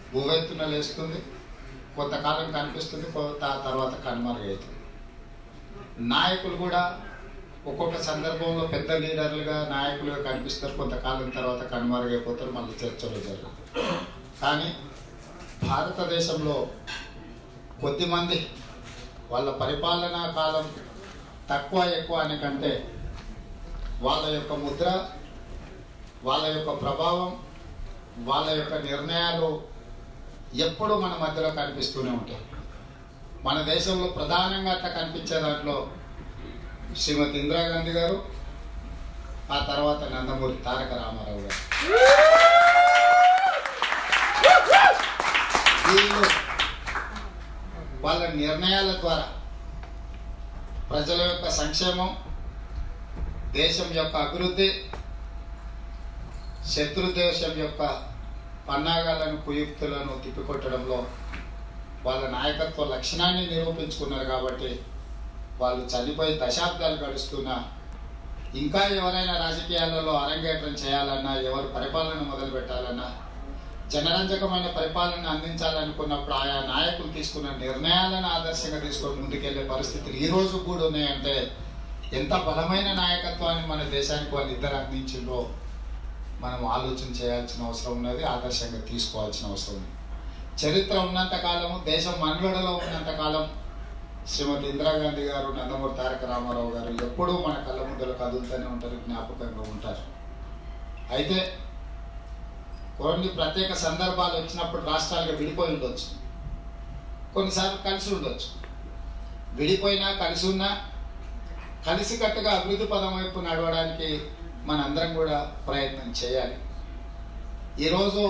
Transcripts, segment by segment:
భూవెత్తున లేస్తుంది కొంతకాలం కనిపిస్తుంది కొంత తర్వాత కనుమరుగవుతుంది నాయకులు కూడా ఒక్కొక్క సందర్భంలో పెద్ద లీడర్లుగా నాయకులుగా కనిపిస్తారు కొంతకాలం తర్వాత కనుమరుగైపోతారు మళ్ళీ చర్చలు జరుగుతాయి కానీ భారతదేశంలో కొద్దిమంది వాళ్ళ పరిపాలనా కాలం తక్కువ ఎక్కువ అనే కంటే వాళ్ళ యొక్క ముద్ర వాళ్ళ యొక్క ప్రభావం వాళ్ళ యొక్క నిర్ణయాలు ఎప్పుడూ మన మధ్యలో కనిపిస్తూనే ఉంటాయి మన దేశంలో ప్రధానంగా అట్లా కనిపించే దాంట్లో శ్రీమతి ఇందిరాగాంధీ గారు ఆ తర్వాత నందమూరి తారక రామారావు గారు వీళ్ళు వాళ్ళ నిర్ణయాల ద్వారా ప్రజల యొక్క సంక్షేమం దేశం యొక్క అభివృద్ధి శత్రు దేశం యొక్క పన్నాగాలను కుయుక్తులను తిప్పికొట్టడంలో వాళ్ళ నాయకత్వ లక్షణాన్ని నిరూపించుకున్నారు కాబట్టి వాళ్ళు చనిపోయి దశాబ్దాలు గడుస్తున్నా ఇంకా ఎవరైనా రాజకీయాలలో అరంగేట్రం చేయాలన్నా ఎవరు పరిపాలన మొదలు పెట్టాలన్నా జనరంజకమైన పరిపాలన అందించాలనుకున్నప్పుడు ఆయా నాయకులు తీసుకున్న నిర్ణయాలను ఆదర్శంగా తీసుకొని ముందుకెళ్లే పరిస్థితులు ఈ రోజు కూడా ఉన్నాయంటే ఎంత బలమైన నాయకత్వాన్ని మన దేశానికి వాళ్ళు ఇద్దరు అందించిందో మనం ఆలోచన చేయాల్సిన అవసరం ఉన్నది ఆదర్శంగా తీసుకోవాల్సిన అవసరం ఉంది చరిత్ర ఉన్నంత కాలము దేశం మనుగడలో ఉన్నంత కాలం శ్రీమతి ఇందిరాగాంధీ గారు నందమూరి తారక రామారావు గారు ఎప్పుడూ మన కళ్ళ ముందర కదులుతూనే ఉంటారు జ్ఞాపకంగా ఉంటారు అయితే కొన్ని ప్రత్యేక సందర్భాలు వచ్చినప్పుడు రాష్ట్రాలుగా విడిపోయి ఉండొచ్చు కొన్నిసార్లు కలిసి ఉండొచ్చు విడిపోయినా కలిసి ఉన్నా కలిసికట్టుగా అభివృద్ధి పదం వైపు నడవడానికి మనందరం కూడా ప్రయత్నం చేయాలి ఈరోజు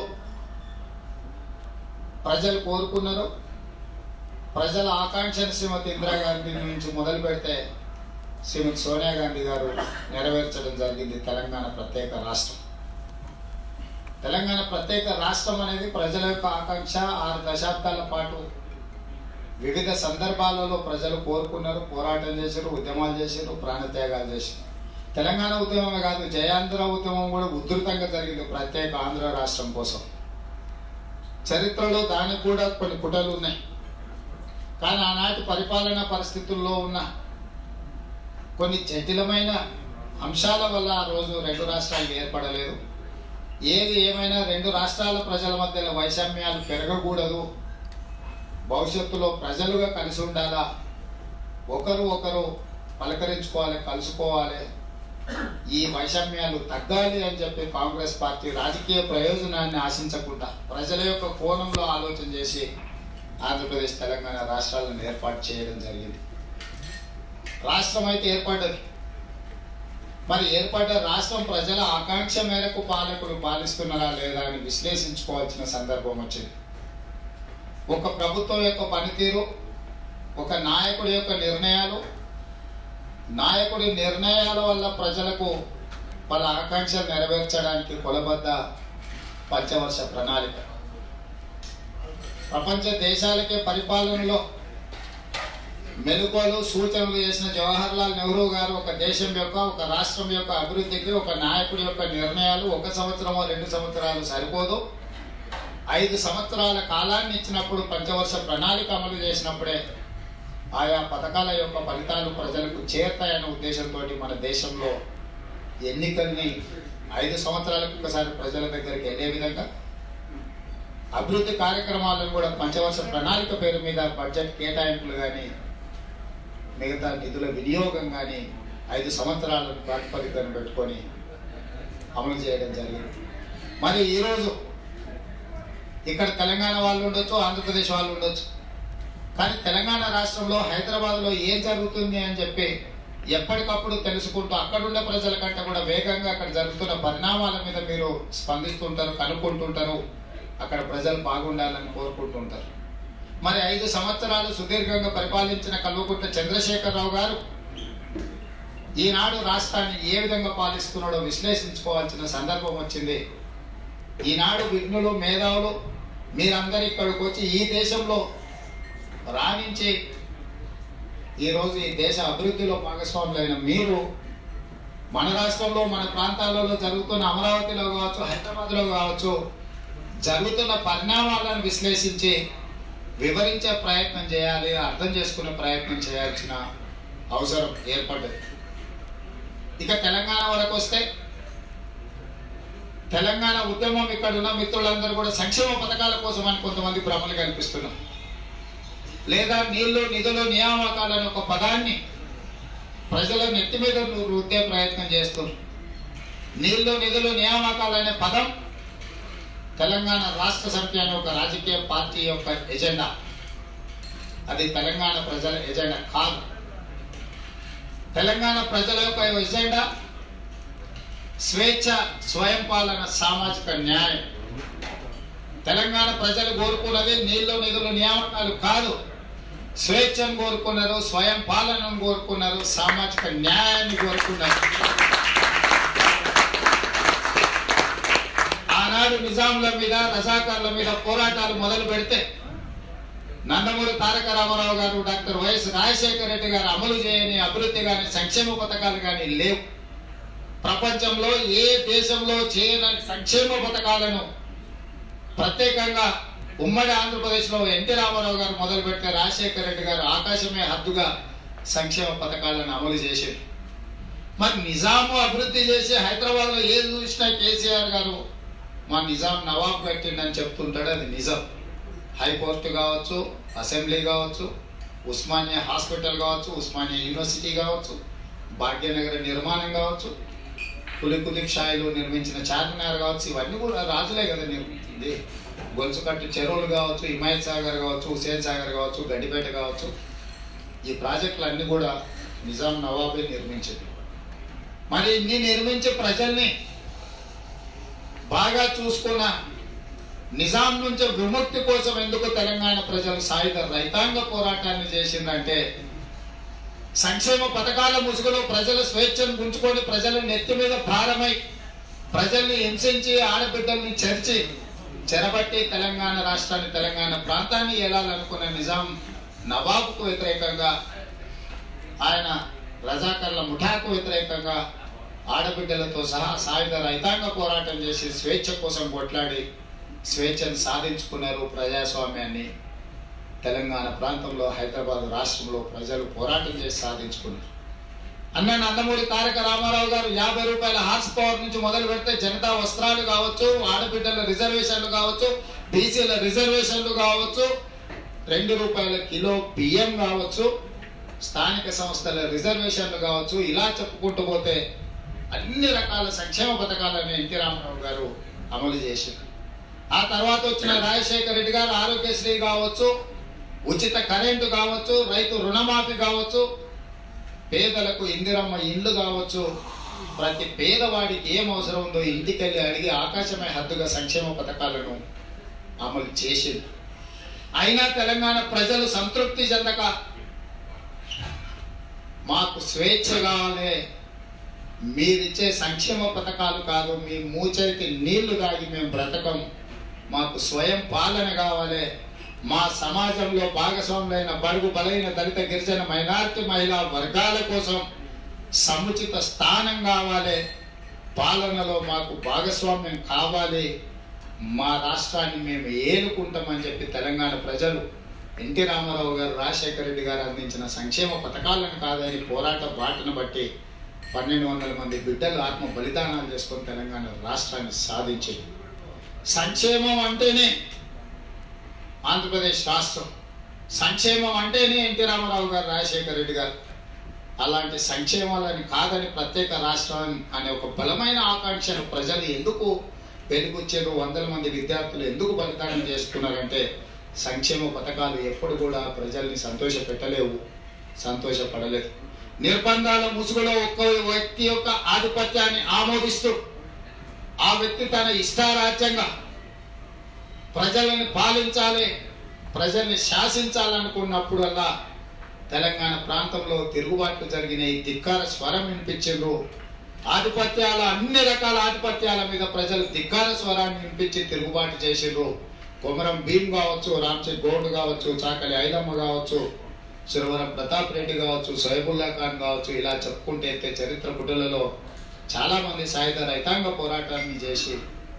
ప్రజలు కోరుకున్నారు ప్రజల ఆకాంక్షను శ్రీమతి ఇందిరాగాంధీ నుంచి మొదలు పెడితే శ్రీమతి సోనియా గాంధీ గారు నెరవేర్చడం జరిగింది తెలంగాణ ప్రత్యేక రాష్ట్రం తెలంగాణ ప్రత్యేక రాష్ట్రం అనేది ప్రజల యొక్క ఆకాంక్ష ఆరు దశాబ్దాల పాటు వివిధ సందర్భాలలో ప్రజలు కోరుకున్నారు పోరాటం చేశారు ఉద్యమాలు చేశారు ప్రాణత్యాగాలు చేశారు తెలంగాణ ఉద్యమమే కాదు జయాంధ్ర ఉద్యమం కూడా ఉధృతంగా జరిగింది ప్రత్యేక ఆంధ్ర రాష్ట్రం కోసం చరిత్రలో దానికి కూడా కొన్ని పుటలు ఉన్నాయి కానీ ఆనాటి పరిపాలనా పరిస్థితుల్లో ఉన్న కొన్ని జటిలమైన అంశాల వల్ల ఆ రోజు రెండు రాష్ట్రాలు ఏర్పడలేదు ఏది ఏమైనా రెండు రాష్ట్రాల ప్రజల మధ్యలో వైషమ్యాలు పెరగకూడదు భవిష్యత్తులో ప్రజలుగా కలిసి ఉండాలా ఒకరు ఒకరు పలకరించుకోవాలి కలుసుకోవాలి ఈ వైషమ్యాలు తగ్గాలి అని చెప్పి కాంగ్రెస్ పార్టీ రాజకీయ ప్రయోజనాన్ని ఆశించకుండా ప్రజల యొక్క కోణంలో ఆలోచన చేసి ఆంధ్రప్రదేశ్ తెలంగాణ రాష్ట్రాలను ఏర్పాటు చేయడం జరిగింది రాష్ట్రం అయితే ఏర్పడ్డది మరి ఏర్పడ్డ రాష్ట్రం ప్రజల ఆకాంక్ష మేరకు పాలకులు పాలిస్తున్నారా లేదా అని విశ్లేషించుకోవాల్సిన సందర్భం వచ్చింది ఒక ప్రభుత్వం యొక్క పనితీరు ఒక నాయకుడి యొక్క నిర్ణయాలు నాయకుడి నిర్ణయాల వల్ల ప్రజలకు వాళ్ళ ఆకాంక్షలు నెరవేర్చడానికి కొలబద్ద పంచవర్ష ప్రణాళిక ప్రపంచ దేశాలకే పరిపాలనలో మెలకువలు సూచనలు చేసిన జవహర్ లాల్ నెహ్రూ గారు ఒక దేశం యొక్క ఒక రాష్ట్రం యొక్క అభివృద్ధికి ఒక నాయకుడి యొక్క నిర్ణయాలు ఒక సంవత్సరమో రెండు సంవత్సరాలు సరిపోదు ఐదు సంవత్సరాల కాలాన్ని ఇచ్చినప్పుడు పంచవర్ష ప్రణాళిక అమలు చేసినప్పుడే ఆయా పథకాల యొక్క ఫలితాలు ప్రజలకు చేరుతాయన్న ఉద్దేశంతో మన దేశంలో ఎన్నికల్ని ఐదు సంవత్సరాలకు ఒకసారి ప్రజల దగ్గరికి వెళ్ళే విధంగా అభివృద్ధి కార్యక్రమాలను కూడా పంచవర్ష ప్రణాళిక పేరు మీద బడ్జెట్ కేటాయింపులు కానీ మిగతా నిధుల వినియోగం కానీ ఐదు సంవత్సరాల ప్రాతిపదికను పెట్టుకొని అమలు చేయడం జరిగింది మరి ఈరోజు ఇక్కడ తెలంగాణ వాళ్ళు ఉండొచ్చు ఆంధ్రప్రదేశ్ వాళ్ళు ఉండొచ్చు కానీ తెలంగాణ రాష్ట్రంలో హైదరాబాద్లో ఏం జరుగుతుంది అని చెప్పి ఎప్పటికప్పుడు తెలుసుకుంటూ అక్కడున్న ప్రజల కంటే కూడా వేగంగా అక్కడ జరుగుతున్న పరిణామాల మీద మీరు స్పందిస్తుంటారు కనుక్కుంటుంటారు అక్కడ ప్రజలు బాగుండాలని కోరుకుంటుంటారు మరి ఐదు సంవత్సరాలు సుదీర్ఘంగా పరిపాలించిన కల్వకుంట్ల చంద్రశేఖరరావు గారు ఈనాడు రాష్ట్రాన్ని ఏ విధంగా పాలిస్తున్నాడో విశ్లేషించుకోవాల్సిన సందర్భం వచ్చింది ఈనాడు విఘ్నులు మేధావులు మీరందరూ ఇక్కడికి వచ్చి ఈ దేశంలో రాణించి ఈరోజు ఈ దేశ అభివృద్ధిలో భాగస్వాములైన మీరు మన రాష్ట్రంలో మన ప్రాంతాలలో జరుగుతున్న అమరావతిలో కావచ్చు హైదరాబాద్లో కావచ్చు జరుగుతున్న పరిణామాలను విశ్లేషించి వివరించే ప్రయత్నం చేయాలి అర్థం చేసుకునే ప్రయత్నం చేయాల్సిన అవసరం ఏర్పడ్డది ఇక తెలంగాణ వరకు వస్తే తెలంగాణ ఉద్యమం ఇక్కడ ఉన్న మిత్రులందరూ కూడా సంక్షేమ పథకాల కోసం అని కొంతమంది భ్రమలు కల్పిస్తున్నాం లేదా నీళ్లు నిధులు నియామకాలని ఒక పదాన్ని ప్రజల నెత్తి మీద రుద్దే ప్రయత్నం చేస్తున్నారు నీళ్లు నిధులు నియామకాలు అనే పదం తెలంగాణ రాష్ట్ర సమితి అనే ఒక రాజకీయ పార్టీ యొక్క ఎజెండా అది తెలంగాణ ప్రజల ఎజెండా కాదు తెలంగాణ ప్రజల యొక్క ఎజెండా స్వేచ్ఛ స్వయం పాలన సామాజిక న్యాయం తెలంగాణ ప్రజలు కోరుకున్నది నీళ్లు నిధులు నియామకాలు కాదు స్వేచ్ఛను కోరుకున్నారు స్వయం పాలనను కోరుకున్నారు సామాజిక న్యాయాన్ని కోరుకున్నారు ఆనాడు నిజాముల మీద రజాకార్ల మీద పోరాటాలు మొదలు పెడితే నందమూరి తారక రామారావు గారు డాక్టర్ వైఎస్ రాజశేఖర రెడ్డి గారు అమలు చేయని అభివృద్ధి కానీ సంక్షేమ పథకాలు కానీ లేవు ప్రపంచంలో ఏ దేశంలో చేయని సంక్షేమ పథకాలను ప్రత్యేకంగా ఉమ్మడి ఆంధ్రప్రదేశ్లో ఎన్టీ రామారావు గారు మొదలు పెడితే రాజశేఖర రెడ్డి గారు ఆకాశమే హద్దుగా సంక్షేమ పథకాలను అమలు చేశారు మరి నిజాము అభివృద్ధి చేసి హైదరాబాద్లో ఏది చూసినా కేసీఆర్ గారు మా నిజాం నవాబ్ కట్టిండని చెప్తుంటాడు అది నిజం హైకోర్టు కావచ్చు అసెంబ్లీ కావచ్చు ఉస్మానియా హాస్పిటల్ కావచ్చు ఉస్మానియా యూనివర్సిటీ కావచ్చు భాగ్యనగర నిర్మాణం కావచ్చు కులికులిక్ షాయిలు నిర్మించిన చార్మినార్ కావచ్చు ఇవన్నీ కూడా రాజులే కదా నిర్మించింది గొలుసుకట్టు చెరువులు కావచ్చు హిమాయత్ సాగర్ కావచ్చు హుసేన్ సాగర్ కావచ్చు గడ్డిపేట కావచ్చు ఈ ప్రాజెక్టులు అన్ని కూడా నిజాం నవాబే నిర్మించింది మరి ఇన్ని నిర్మించే ప్రజల్ని బాగా చూసుకున్న నిజాం నుంచి విముక్తి కోసం ఎందుకు తెలంగాణ ప్రజలు సాయుధ రైతాంగ పోరాటాన్ని చేసిందంటే సంక్షేమ పథకాల ముసుగులో ప్రజల స్వేచ్ఛను గుంజుకొని ప్రజల నెత్తి మీద భారమై ప్రజల్ని హింసించి ఆడబిడ్డల్ని చెరిచి చెరబట్టి తెలంగాణ రాష్ట్రాన్ని తెలంగాణ ప్రాంతాన్ని ఏలాలనుకున్న నిజాం నవాబుకు వ్యతిరేకంగా ఆయన రజాకర్ల ముఠాకు వ్యతిరేకంగా ఆడబిడ్డలతో సహా సాయుధ రైతాంగ పోరాటం చేసి స్వేచ్ఛ కోసం కొట్లాడి స్వేచ్ఛను సాధించుకున్నారు ప్రజాస్వామ్యాన్ని తెలంగాణ ప్రాంతంలో హైదరాబాద్ రాష్ట్రంలో ప్రజలు పోరాటం చేసి సాధించుకున్నారు అన్న నందమూరి తారక రామారావు గారు యాభై రూపాయల హార్స్ పవర్ నుంచి మొదలు పెడితే జనతా వస్త్రాలు కావచ్చు ఆడబిడ్డల రిజర్వేషన్లు కావచ్చు బీసీల రిజర్వేషన్లు కావచ్చు రెండు రూపాయల కిలో బియ్యం కావచ్చు స్థానిక సంస్థల రిజర్వేషన్లు కావచ్చు ఇలా చెప్పుకుంటూ పోతే అన్ని రకాల సంక్షేమ పథకాలను ఎన్టీ రామారావు గారు అమలు చేశారు ఆ తర్వాత వచ్చిన రాజశేఖర రెడ్డి గారు ఆరోగ్యశ్రీ కావచ్చు ఉచిత కరెంటు కావచ్చు రైతు రుణమాఫీ కావచ్చు పేదలకు ఇందిరమ్మ ఇండ్లు కావచ్చు ప్రతి పేదవాడికి ఏం అవసరం ఉందో ఇంటికెళ్ళి అడిగి ఆకాశమే హద్దుగా సంక్షేమ పథకాలను అమలు చేసింది అయినా తెలంగాణ ప్రజలు సంతృప్తి చెందక మాకు స్వేచ్ఛ కావాలి మీరిచ్చే సంక్షేమ పథకాలు కాదు మీ మూచరికి నీళ్లు తాగి మేము బ్రతకం మాకు స్వయం పాలన కావాలి మా సమాజంలో భాగస్వాములైన బడుగు బలైన దళిత గిరిజన మైనారిటీ మహిళా వర్గాల కోసం సముచిత స్థానం కావాలి పాలనలో మాకు భాగస్వామ్యం కావాలి మా రాష్ట్రాన్ని మేము ఏలుకుంటామని చెప్పి తెలంగాణ ప్రజలు ఎన్టీ రామారావు గారు రాజశేఖర రెడ్డి గారు అందించిన సంక్షేమ పథకాలను కాదని పోరాట బాటను బట్టి పన్నెండు వందల మంది బిడ్డలు ఆత్మ బలిదానాలు చేసుకొని తెలంగాణ రాష్ట్రాన్ని సాధించింది సంక్షేమం అంటేనే ఆంధ్రప్రదేశ్ రాష్ట్రం సంక్షేమం అంటేనే ఎన్టీ రామారావు గారు రాజశేఖర రెడ్డి గారు అలాంటి సంక్షేమాలని కాదని ప్రత్యేక రాష్ట్రం అనే ఒక బలమైన ఆకాంక్షను ప్రజలు ఎందుకు వెలుగుచ్చారు వందల మంది విద్యార్థులు ఎందుకు బలిదానం చేసుకున్నారంటే సంక్షేమ పథకాలు ఎప్పుడు కూడా ప్రజల్ని సంతోష పెట్టలేవు సంతోషపడలేదు నిర్బంధాల ముసుగులో ఒక్క వ్యక్తి యొక్క ఆధిపత్యాన్ని ఆమోదిస్తూ ఆ వ్యక్తి తన ఇష్టారాజ్యంగా ప్రజలను పాలించాలి ప్రజల్ని శాసించాలనుకున్నప్పుడల్లా తెలంగాణ ప్రాంతంలో తిరుగుబాట్లు జరిగినాయి ధిక్కార స్వరం వినిపించిండ్రు ఆధిపత్యాల అన్ని రకాల ఆధిపత్యాల మీద ప్రజలు ధిక్కార స్వరాన్ని వినిపించి తిరుగుబాటు చేసిండ్రు కొమరం భీం కావచ్చు రామ్చే గౌడ్ కావచ్చు చాకలి ఐలమ్మ కావచ్చు సురవరం ప్రతాప్ రెడ్డి కావచ్చు సైబుల్లా ఖాన్ కావచ్చు ఇలా చెప్పుకుంటే అయితే చరిత్ర పుటలలో చాలా మంది సాయుధ రైతాంగ పోరాటాన్ని చేసి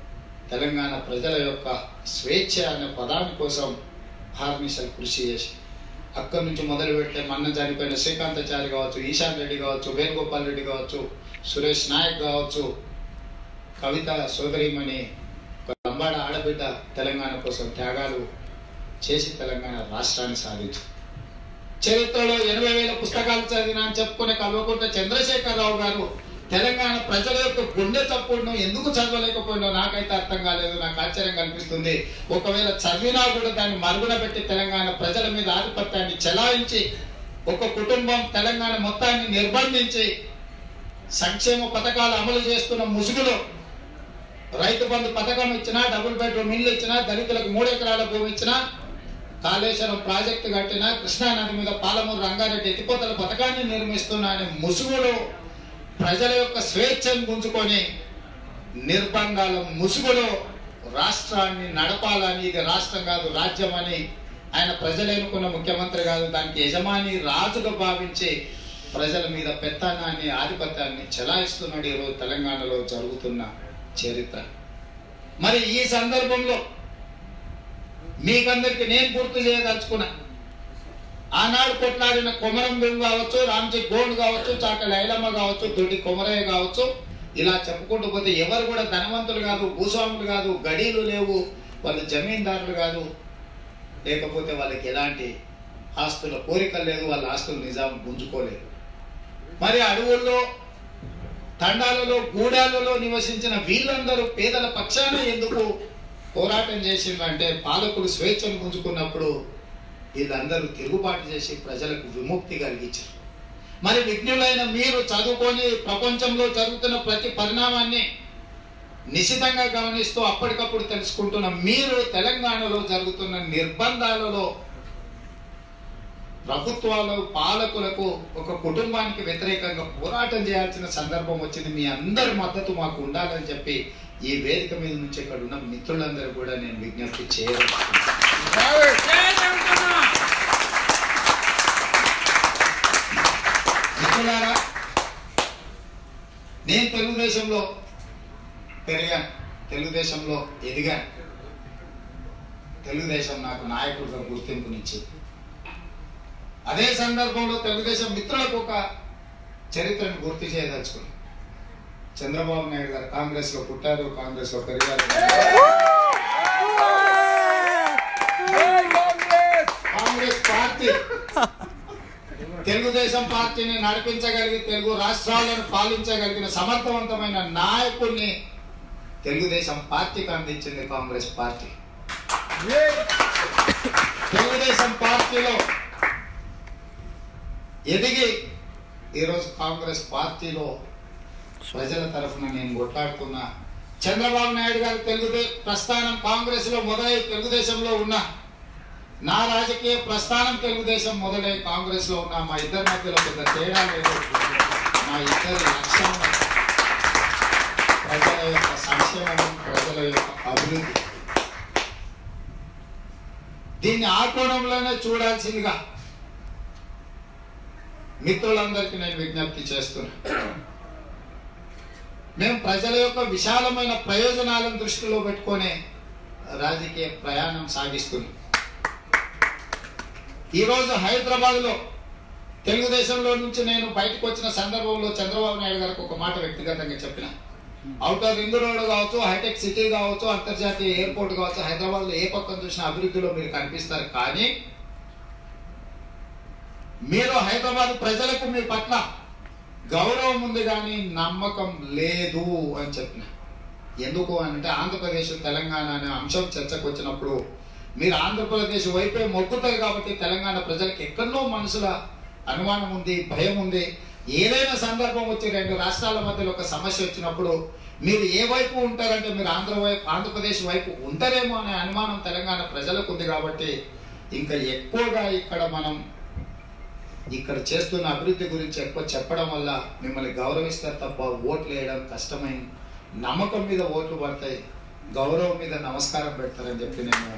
తెలంగాణ ప్రజల యొక్క స్వేచ్ఛ అనే పదాని కోసం హార్మిషల్ కృషి చేసి అక్కడి నుంచి మొదలు పెడితే మన్న చనిపోయిన శ్రీకాంతాచారి కావచ్చు ఈశాన్ రెడ్డి కావచ్చు వేణుగోపాల్ రెడ్డి కావచ్చు సురేష్ నాయక్ కావచ్చు కవిత సోదరిమణి ఒక లంబాడ ఆడబిడ్డ తెలంగాణ కోసం త్యాగాలు చేసి తెలంగాణ రాష్ట్రాన్ని సాధించారు చరిత్రలో ఎనభై వేల పుస్తకాలు చదివినా అని చెప్పుకునే కల్వకుంట చంద్రశేఖరరావు గారు తెలంగాణ ప్రజల యొక్క గుండె చప్పుడును ఎందుకు చదవలేకపోయినో నాకైతే అర్థం కాలేదు నాకు ఆశ్చర్యం కనిపిస్తుంది ఒకవేళ చదివినా కూడా దాన్ని మరుగున పెట్టి తెలంగాణ ప్రజల మీద ఆధిపత్యాన్ని చెలాయించి ఒక కుటుంబం తెలంగాణ మొత్తాన్ని నిర్బంధించి సంక్షేమ పథకాలు అమలు చేస్తున్న ముసుగులో రైతు బంధు పథకం ఇచ్చినా డబుల్ బెడ్రూమ్ ఇల్లు ఇచ్చినా దళితులకు మూడు ఎకరాల భూమి ఇచ్చినా కాళేశ్వరం ప్రాజెక్టు కట్టినా కృష్ణా నది మీద పాలమూరు రంగారెడ్డి ఎత్తిపోతల పథకాన్ని నిర్మిస్తున్నా అనే ముసుగులో ప్రజల యొక్క స్వేచ్ఛను గుంజుకొని నిర్బంధాల ముసుగులో రాష్ట్రాన్ని నడపాలని ఇది రాష్ట్రం కాదు రాజ్యం అని ఆయన ప్రజలు ఎన్నుకున్న ముఖ్యమంత్రి కాదు దానికి యజమాని రాజుగా భావించి ప్రజల మీద పెత్తనాన్ని ఆధిపత్యాన్ని చెలాయిస్తున్నాడు ఈరోజు తెలంగాణలో జరుగుతున్న చరిత్ర మరి ఈ సందర్భంలో మీకందరికి నేను గుర్తు చేయదలుచుకున్నా ఆనాడు కొట్లాడిన కొమరం భీం కావచ్చు రామ్జీ గోండ్ కావచ్చు చాకలి ఐలమ్మ కావచ్చు దొడ్డి కొమరయ్య కావచ్చు ఇలా చెప్పుకుంటూ పోతే ఎవరు కూడా ధనవంతులు కాదు భూస్వాములు కాదు గడీలు లేవు వాళ్ళు జమీందారులు కాదు లేకపోతే వాళ్ళకి ఎలాంటి ఆస్తుల కోరికలు లేదు వాళ్ళ ఆస్తులు నిజాం గుంజుకోలేదు మరి అడవుల్లో తండాలలో గూడాలలో నివసించిన వీళ్ళందరూ పేదల పక్షాన ఎందుకు పోరాటం చేసిందంటే పాలకులు స్వేచ్ఛను గుంజుకున్నప్పుడు వీళ్ళందరూ తిరుగుబాటు చేసి ప్రజలకు విముక్తి కలిగించారు మరి విజ్ఞులైన మీరు చదువుకొని ప్రపంచంలో జరుగుతున్న ప్రతి పరిణామాన్ని నిశితంగా గమనిస్తూ అప్పటికప్పుడు తెలుసుకుంటున్న మీరు తెలంగాణలో జరుగుతున్న నిర్బంధాలలో ప్రభుత్వాలు పాలకులకు ఒక కుటుంబానికి వ్యతిరేకంగా పోరాటం చేయాల్సిన సందర్భం వచ్చింది మీ అందరి మద్దతు మాకు ఉండాలని చెప్పి ఈ వేదిక మీద నుంచి ఇక్కడ ఉన్న మిత్రులందరూ కూడా నేను విజ్ఞప్తి చేయదలుచుకున్నాను మిత్రులారా నేను తెలుగుదేశంలో పెరిగాను తెలుగుదేశంలో ఎదిగాను తెలుగుదేశం నాకు నాయకుడిగా గుర్తింపునిచ్చింది అదే సందర్భంలో తెలుగుదేశం మిత్రులకు ఒక చరిత్రను గుర్తు చేయదలుచుకున్నాను చంద్రబాబు నాయుడు గారు కాంగ్రెస్ లో పుట్టారు కాంగ్రెస్ లో పెరిగారు కాంగ్రెస్ పార్టీ తెలుగుదేశం పార్టీని నడిపించగలిగి తెలుగు రాష్ట్రాలను పాలించగలిగిన సమర్థవంతమైన నాయకుడిని తెలుగుదేశం పార్టీకి అందించింది కాంగ్రెస్ పార్టీ తెలుగుదేశం పార్టీలో ఎదిగి ఈరోజు కాంగ్రెస్ పార్టీలో ప్రజల తరఫున నేను కొట్లాడుతున్నా చంద్రబాబు నాయుడు గారు తెలుగుదే ప్రస్థానం కాంగ్రెస్ లో మొదలై తెలుగుదేశంలో ఉన్నా నా రాజకీయ ప్రస్థానం తెలుగుదేశం మొదలై కాంగ్రెస్ లో ఉన్న మా ఇద్దరి మధ్యలో పెద్ద తేడా లేదు మా ఇద్దరి లక్ష్యం ప్రజల యొక్క సంక్షేమం ప్రజల యొక్క అభివృద్ధి దీన్ని ఆ కోణంలోనే చూడాల్సిందిగా మిత్రులందరికీ నేను విజ్ఞప్తి చేస్తున్నా మేము ప్రజల యొక్క విశాలమైన ప్రయోజనాలను దృష్టిలో పెట్టుకొని రాజకీయ ప్రయాణం సాగిస్తున్నాం ఈరోజు హైదరాబాద్లో తెలుగుదేశంలో నుంచి నేను బయటకు వచ్చిన సందర్భంలో చంద్రబాబు నాయుడు గారికి ఒక మాట వ్యక్తిగతంగా చెప్పిన అవుటర్ రింగ్ రోడ్ కావచ్చు హైటెక్ సిటీ కావచ్చు అంతర్జాతీయ ఎయిర్పోర్ట్ కావచ్చు హైదరాబాద్లో ఏ పక్కన చూసిన అభివృద్ధిలో మీరు కనిపిస్తారు కానీ మీరు హైదరాబాద్ ప్రజలకు మీ పట్ల గౌరవం ఉంది కానీ నమ్మకం లేదు అని చెప్పిన ఎందుకు అని అంటే ఆంధ్రప్రదేశ్ తెలంగాణ అనే అంశం చర్చకు వచ్చినప్పుడు మీరు ఆంధ్రప్రదేశ్ వైపే మొక్కుతారు కాబట్టి తెలంగాణ ప్రజలకు ఎక్కడో మనసుల అనుమానం ఉంది భయం ఉంది ఏదైనా సందర్భం వచ్చి రెండు రాష్ట్రాల మధ్యలో ఒక సమస్య వచ్చినప్పుడు మీరు ఏ వైపు ఉంటారంటే మీరు ఆంధ్ర వైపు ఆంధ్రప్రదేశ్ వైపు ఉంటారేమో అనే అనుమానం తెలంగాణ ప్రజలకు ఉంది కాబట్టి ఇంకా ఎక్కువగా ఇక్కడ మనం ఇక్కడ చేస్తున్న అభివృద్ధి గురించి ఎక్కువ చెప్పడం వల్ల మిమ్మల్ని గౌరవిస్తారు తప్ప ఓట్లు వేయడం కష్టమైంది నమ్మకం మీద ఓట్లు పడతాయి గౌరవం మీద నమస్కారం పెడతారని చెప్పి నేను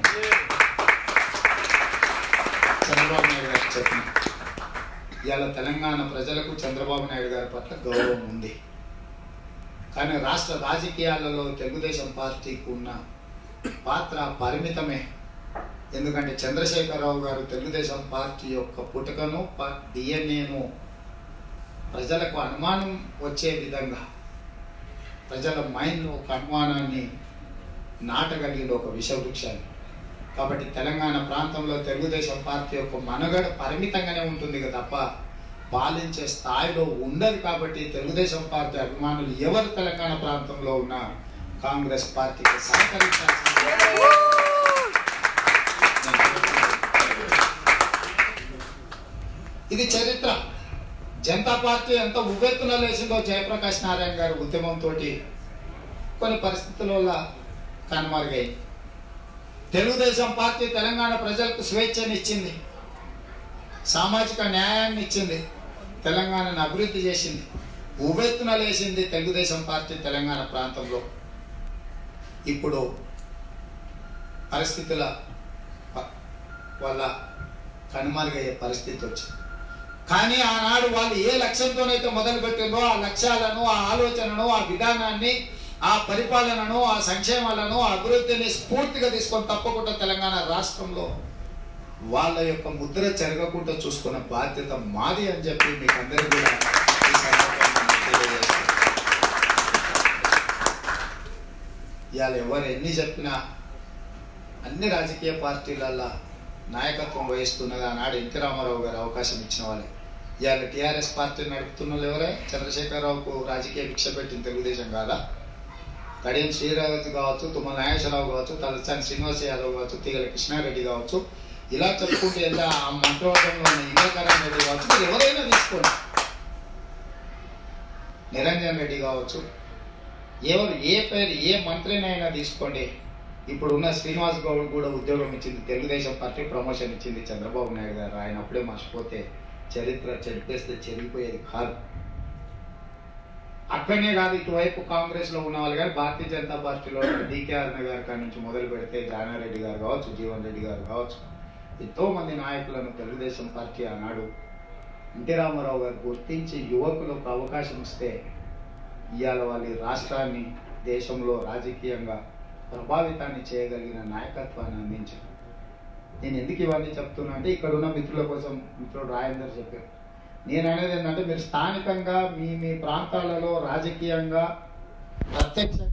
చంద్రబాబు నాయుడు గారికి చెప్పిన ఇవాళ తెలంగాణ ప్రజలకు చంద్రబాబు నాయుడు గారి పట్ల గౌరవం ఉంది కానీ రాష్ట్ర రాజకీయాలలో తెలుగుదేశం పార్టీకి ఉన్న పాత్ర పరిమితమే ఎందుకంటే చంద్రశేఖరరావు గారు తెలుగుదేశం పార్టీ యొక్క పుటకను డిఎన్ఏను ప్రజలకు అనుమానం వచ్చే విధంగా ప్రజల మైండ్లో ఒక అనుమానాన్ని నాటగలిగిన ఒక విషవృక్షాన్ని కాబట్టి తెలంగాణ ప్రాంతంలో తెలుగుదేశం పార్టీ యొక్క మనుగడ పరిమితంగానే ఉంటుంది కదా తప్ప పాలించే స్థాయిలో ఉండదు కాబట్టి తెలుగుదేశం పార్టీ అభిమానులు ఎవరు తెలంగాణ ప్రాంతంలో ఉన్న కాంగ్రెస్ పార్టీకి సహకరించాల్సింది ఇది చరిత్ర జనతా పార్టీ ఎంత ఉవ్వెత్తున లేచిందో జయప్రకాష్ నారాయణ గారి ఉద్యమంతో కొన్ని పరిస్థితుల వల్ల కనుమరుగాయి తెలుగుదేశం పార్టీ తెలంగాణ ప్రజలకు స్వేచ్ఛని ఇచ్చింది సామాజిక న్యాయాన్ని ఇచ్చింది తెలంగాణను అభివృద్ధి చేసింది ఉవ్వెత్తున లేచింది తెలుగుదేశం పార్టీ తెలంగాణ ప్రాంతంలో ఇప్పుడు పరిస్థితుల వ- వల్ల కనుమరుగయ్యే పరిస్థితి వచ్చింది కానీ ఆనాడు వాళ్ళు ఏ లక్ష్యంతోనైతే మొదలుపెట్టిందో ఆ లక్ష్యాలను ఆ ఆలోచనను ఆ విధానాన్ని ఆ పరిపాలనను ఆ సంక్షేమాలను ఆ అభివృద్ధిని స్ఫూర్తిగా తీసుకొని తప్పకుండా తెలంగాణ రాష్ట్రంలో వాళ్ళ యొక్క ముద్ర చెరగకుండా చూసుకున్న బాధ్యత మాది అని చెప్పి మీకు అందరికీ కూడా ఈ సందర్భంగా తెలియజేస్తున్నాను. ఇవాళ ఎవరు ఎన్ని చెప్పినా అన్ని రాజకీయ పార్టీలల్లో నాయకత్వం వహిస్తున్నది ఆనాడు ఎన్టీ రామారావు గారు అవకాశం ఇచ్చిన వాళ్ళే ఇవాళ టీఆర్ఎస్ పార్టీ నడుపుతున్న వాళ్ళు ఎవరే చంద్రశేఖరరావుకు రాజకీయ భిక్ష పెట్టిన తెలుగుదేశం కాదా కడియం శ్రీరాజు కావచ్చు తుమ్మల నాగేశ్వరరావు కావచ్చు తలసాని శ్రీనివాస యాదవ్ కావచ్చు తీగల కృష్ణారెడ్డి కావచ్చు ఇలా చెప్పుకుంటే ఎంత ఆ మంత్రివర్గంలో ఉన్న ఇంద్రకరణ్ రెడ్డి కావచ్చు మీరు ఎవరైనా తీసుకోండి నిరంజన్ రెడ్డి కావచ్చు ఎవరు ఏ పేరు ఏ మంత్రినైనా తీసుకోండి ఇప్పుడు ఉన్న శ్రీనివాస్ గౌడ్ కూడా ఉద్యోగం ఇచ్చింది తెలుగుదేశం పార్టీ ప్రమోషన్ ఇచ్చింది చంద్రబాబు నాయుడు గారు ఆయన అప్పుడే మర్చిపోతే చరిత్ర చెడిపేస్తే చెరిగిపోయేది కాదు అక్కడనే కాదు ఇటువైపు కాంగ్రెస్ లో ఉన్న వాళ్ళు కానీ భారతీయ జనతా పార్టీలో డికే అరుణ గారి కాడి నుంచి మొదలు పెడితే జానారెడ్డి గారు కావచ్చు జీవన్ రెడ్డి గారు కావచ్చు ఎంతో మంది నాయకులను తెలుగుదేశం పార్టీ ఆనాడు ఎన్టీ రామారావు గారు గుర్తించి యువకులకు అవకాశం ఇస్తే ఇవాళ వాళ్ళ ఈ రాష్ట్రాన్ని దేశంలో రాజకీయంగా ప్రభావితాన్ని చేయగలిగిన నాయకత్వాన్ని అందించారు నేను ఎందుకు ఇవన్నీ చెప్తున్నా అంటే ఇక్కడ ఉన్న మిత్రుల కోసం మిత్రుడు రాజేందర్ చెప్పారు నేను అనేది ఏంటంటే మీరు స్థానికంగా మీ మీ ప్రాంతాలలో రాజకీయంగా ప్రత్యక్షంగా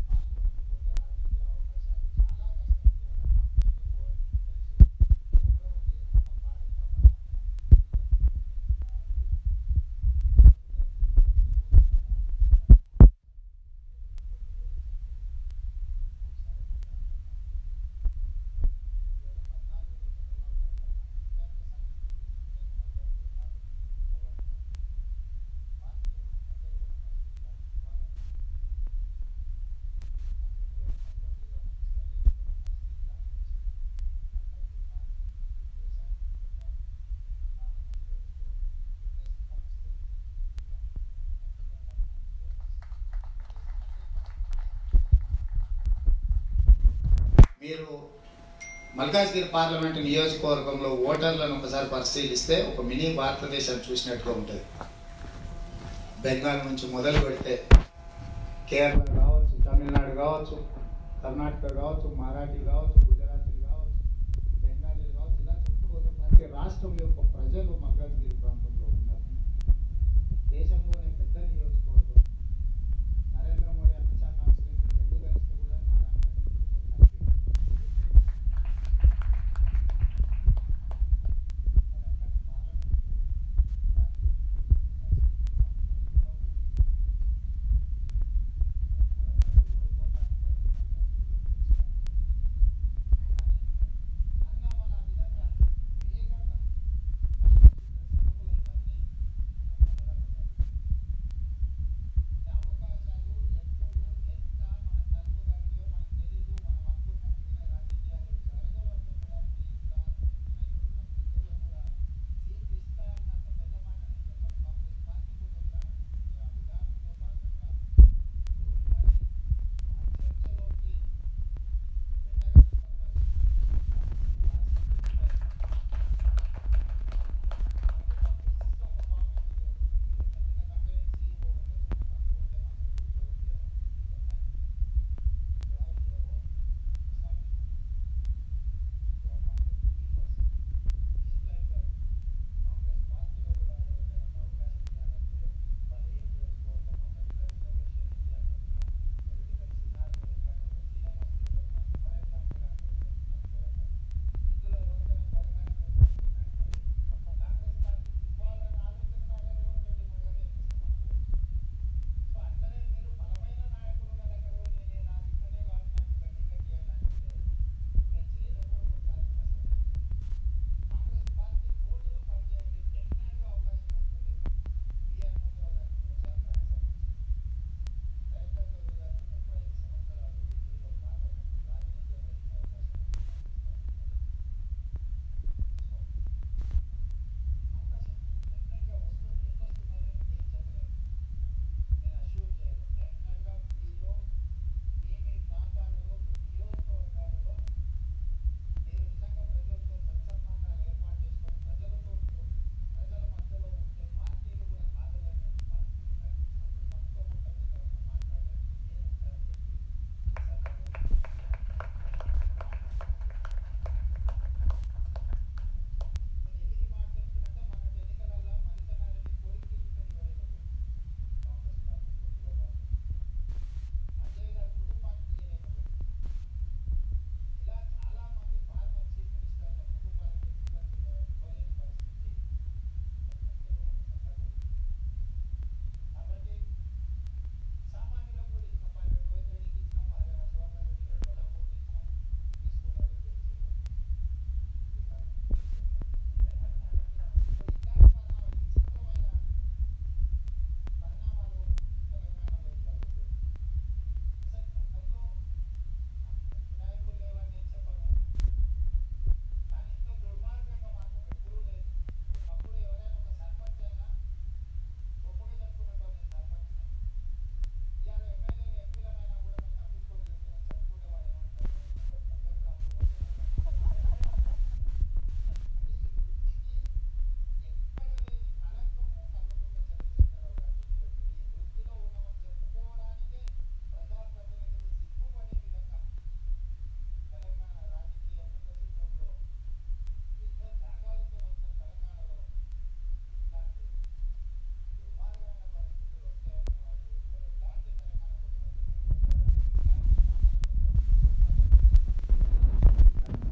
మీరు మల్కాజ్గిరి పార్లమెంట్ నియోజకవర్గంలో ఓటర్లను ఒకసారి పరిశీలిస్తే ఒక మినీ భారతదేశాన్ని చూసినట్టుగా ఉంటుంది బెంగాల్ నుంచి మొదలు పెడితే కేరళ కావచ్చు తమిళనాడు కావచ్చు కర్ణాటక కావచ్చు మరాఠీ కావచ్చు గుజరాతీ కావచ్చు బెంగాలీ కావచ్చు ఇలా చెప్పుకోతే ప్రతి రాష్ట్రం యొక్క ప్రజలు మల్కాజ్గిరి ప్రాంతంలో ఉన్నారు దేశంలోనే పెద్ద నియోజకవర్గం నరేంద్ర మోడీ అమిత్ షా కాన్స్టిట్యూన్సీ రెండు కలిస్తే కూడా నా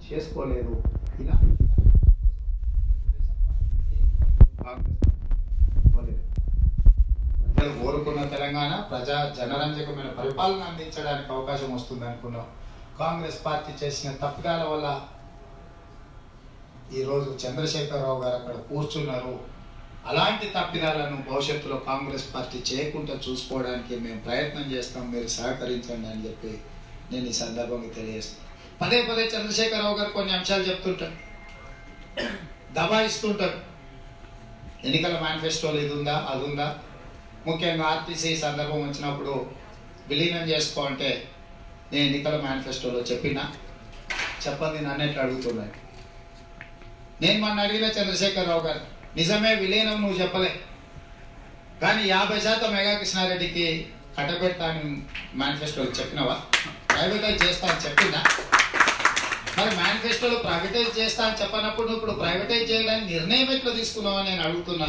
చేసుకోలేదు ఇలా ప్రజలు కోరుకున్న తెలంగాణ ప్రజా జనరంజకమైన పరిపాలన అందించడానికి అవకాశం వస్తుంది అనుకున్నాం కాంగ్రెస్ పార్టీ చేసిన తప్పిదాల వల్ల ఈరోజు చంద్రశేఖరరావు గారు అక్కడ కూర్చున్నారు అలాంటి తప్పిదాలను భవిష్యత్తులో కాంగ్రెస్ పార్టీ చేయకుండా చూసుకోవడానికి మేము ప్రయత్నం చేస్తాం మీరు సహకరించండి అని చెప్పి నేను ఈ సందర్భంగా తెలియజేస్తాను పదే పదే చంద్రశేఖరరావు గారు కొన్ని అంశాలు చెప్తుంటారు దబాయిస్తుంటారు ఎన్నికల మేనిఫెస్టోలో ఇది ఉందా అది ఉందా ముఖ్యంగా ఆర్టీసీ సందర్భం వచ్చినప్పుడు విలీనం చేసుకో అంటే నేను ఎన్నికల మేనిఫెస్టోలో చెప్పినా చెప్పండి నన్ను ఎట్లా అడుగుతున్నాను నేను మొన్న అడిగిన చంద్రశేఖరరావు గారు నిజమే విలీనం నువ్వు చెప్పలే కానీ యాభై శాతం మెగా కృష్ణారెడ్డికి కట్టబెడతాను మేనిఫెస్టోలో చెప్పినవా ప్రైవేటైజ్ చేస్తా అని చెప్పిందా మరి మేనిఫెస్టోలో ప్రైవేటైజ్ చేస్తా అని చెప్పనప్పుడు నువ్వు ఇప్పుడు ప్రైవేటైజ్ చేయడానికి నిర్ణయం ఎట్లా తీసుకున్నావని నేను అడుగుతున్నా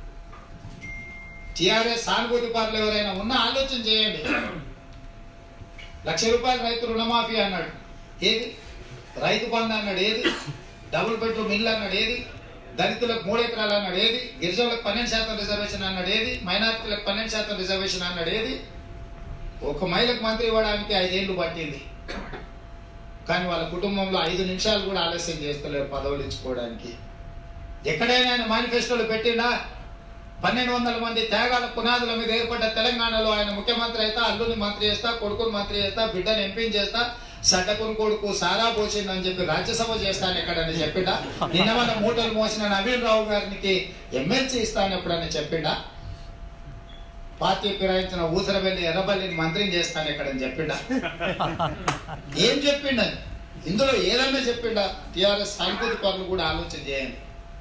టిఆర్ఎస్ సానుభూతి పరులు ఎవరైనా ఉన్నా ఆలోచన చేయండి లక్ష రూపాయల రైతు రుణమాఫీ అన్నాడు ఏది రైతు బంధు అన్నాడు ఏది డబుల్ బెడ్రూమ్ ఇల్లు అన్నాడు ఏది దళితులకు మూడు ఎకరాలు అన్నాడు ఏది గిరిజనులకు పన్నెండు శాతం రిజర్వేషన్ అన్నాడు ఏది మైనారిటీలకు పన్నెండు శాతం రిజర్వేషన్ అన్నాడు ఏది ఒక మహిళకు మంత్రి ఇవ్వడానికి ఐదేళ్లు పట్టింది కానీ వాళ్ళ కుటుంబంలో ఐదు నిమిషాలు కూడా ఆలస్యం చేస్తలేరు పదవులు ఇచ్చుకోవడానికి ఎక్కడైనా ఆయన మేనిఫెస్టోలో పెట్టినా పన్నెండు వందల మంది త్యాగాల పునాదుల మీద ఏర్పడ్డ తెలంగాణలో ఆయన ముఖ్యమంత్రి అయితే అల్లుని మంత్రి చేస్తా కొడుకుని మంత్రి చేస్తా బిడ్డను ఎంపీని చేస్తా సడ్డకుని కొడుకు సారా పోసిందని చెప్పి రాజ్యసభ చేస్తాను ఎక్కడని చెప్పిండా నిన్న మన మూటలు మోసిన నవీన్ రావు గారికి ఎమ్మెల్సీ ఇస్తాను ఎప్పుడని చెప్పిండా పార్టీ ఫిరాయించిన ఊసరబెల్లి ఎర్రబల్లిని మంత్రిని చేస్తాను ఎక్కడని చెప్పిండా ఏం చెప్పిండని ఇందులో ఏదైనా చెప్పిండా టిఆర్ఎస్ సానుభూతి పనులు కూడా ఆలోచన చేయండి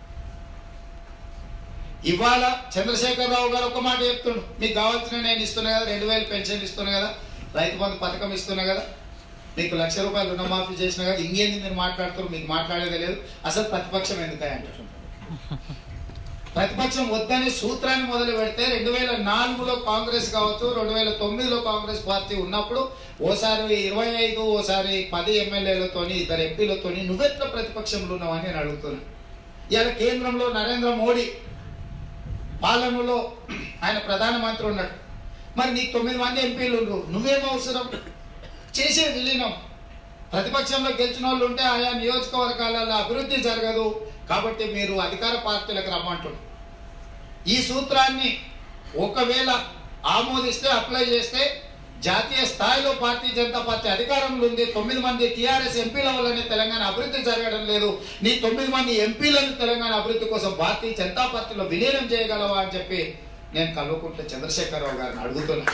ఇవాళ చంద్రశేఖరరావు గారు ఒక మాట చెప్తుండు మీకు కావాల్సిన నేను ఇస్తున్నా కదా రెండు వేలు పెన్షన్ ఇస్తున్నా కదా రైతు బంధు పథకం ఇస్తున్నా కదా మీకు లక్ష రూపాయలు రుణమాఫీ చేసినా కదా ఇంకేంది మీరు మాట్లాడుతారు మీకు మాట్లాడేది లేదు అసలు ప్రతిపక్షం ఎందుకని అంటారు ప్రతిపక్షం వద్దనే సూత్రాన్ని మొదలు పెడితే రెండు వేల నాలుగులో కాంగ్రెస్ కావచ్చు రెండు వేల తొమ్మిదిలో కాంగ్రెస్ పార్టీ ఉన్నప్పుడు ఓసారి ఇరవై ఐదు ఓసారి పది ఎమ్మెల్యేలతోని ఇద్దరు ఎంపీలతోని నువ్వెట్లా ప్రతిపక్షంలో ఉన్నావని నేను అడుగుతున్నా ఇవాళ కేంద్రంలో నరేంద్ర మోడీ పాలనలో ఆయన ప్రధానమంత్రి ఉన్నాడు మరి నీకు తొమ్మిది మంది ఎంపీలు ఉండ్రు. నువ్వేం అవసరం చేసే విలీనం ప్రతిపక్షంలో గెలిచిన వాళ్ళు ఉంటే ఆయా నియోజకవర్గాలలో అభివృద్ధి జరగదు కాబట్టి మీరు అధికార పార్టీలకు రమ్మంటున్నారు ఈ సూత్రాన్ని ఒకవేళ ఆమోదిస్తే అప్లై చేస్తే జాతీయ స్థాయిలో భారతీయ జనతా పార్టీ అధికారంలో ఉంది తొమ్మిది మంది టీఆర్ఎస్ ఎంపీల వల్లనే తెలంగాణ అభివృద్ధి జరగడం లేదు నీ తొమ్మిది మంది ఎంపీలను తెలంగాణ అభివృద్ధి కోసం భారతీయ జనతా పార్టీలో విలీనం చేయగలవా అని చెప్పి నేను కల్వకుంట్ల చంద్రశేఖరరావు గారిని అడుగుతున్నా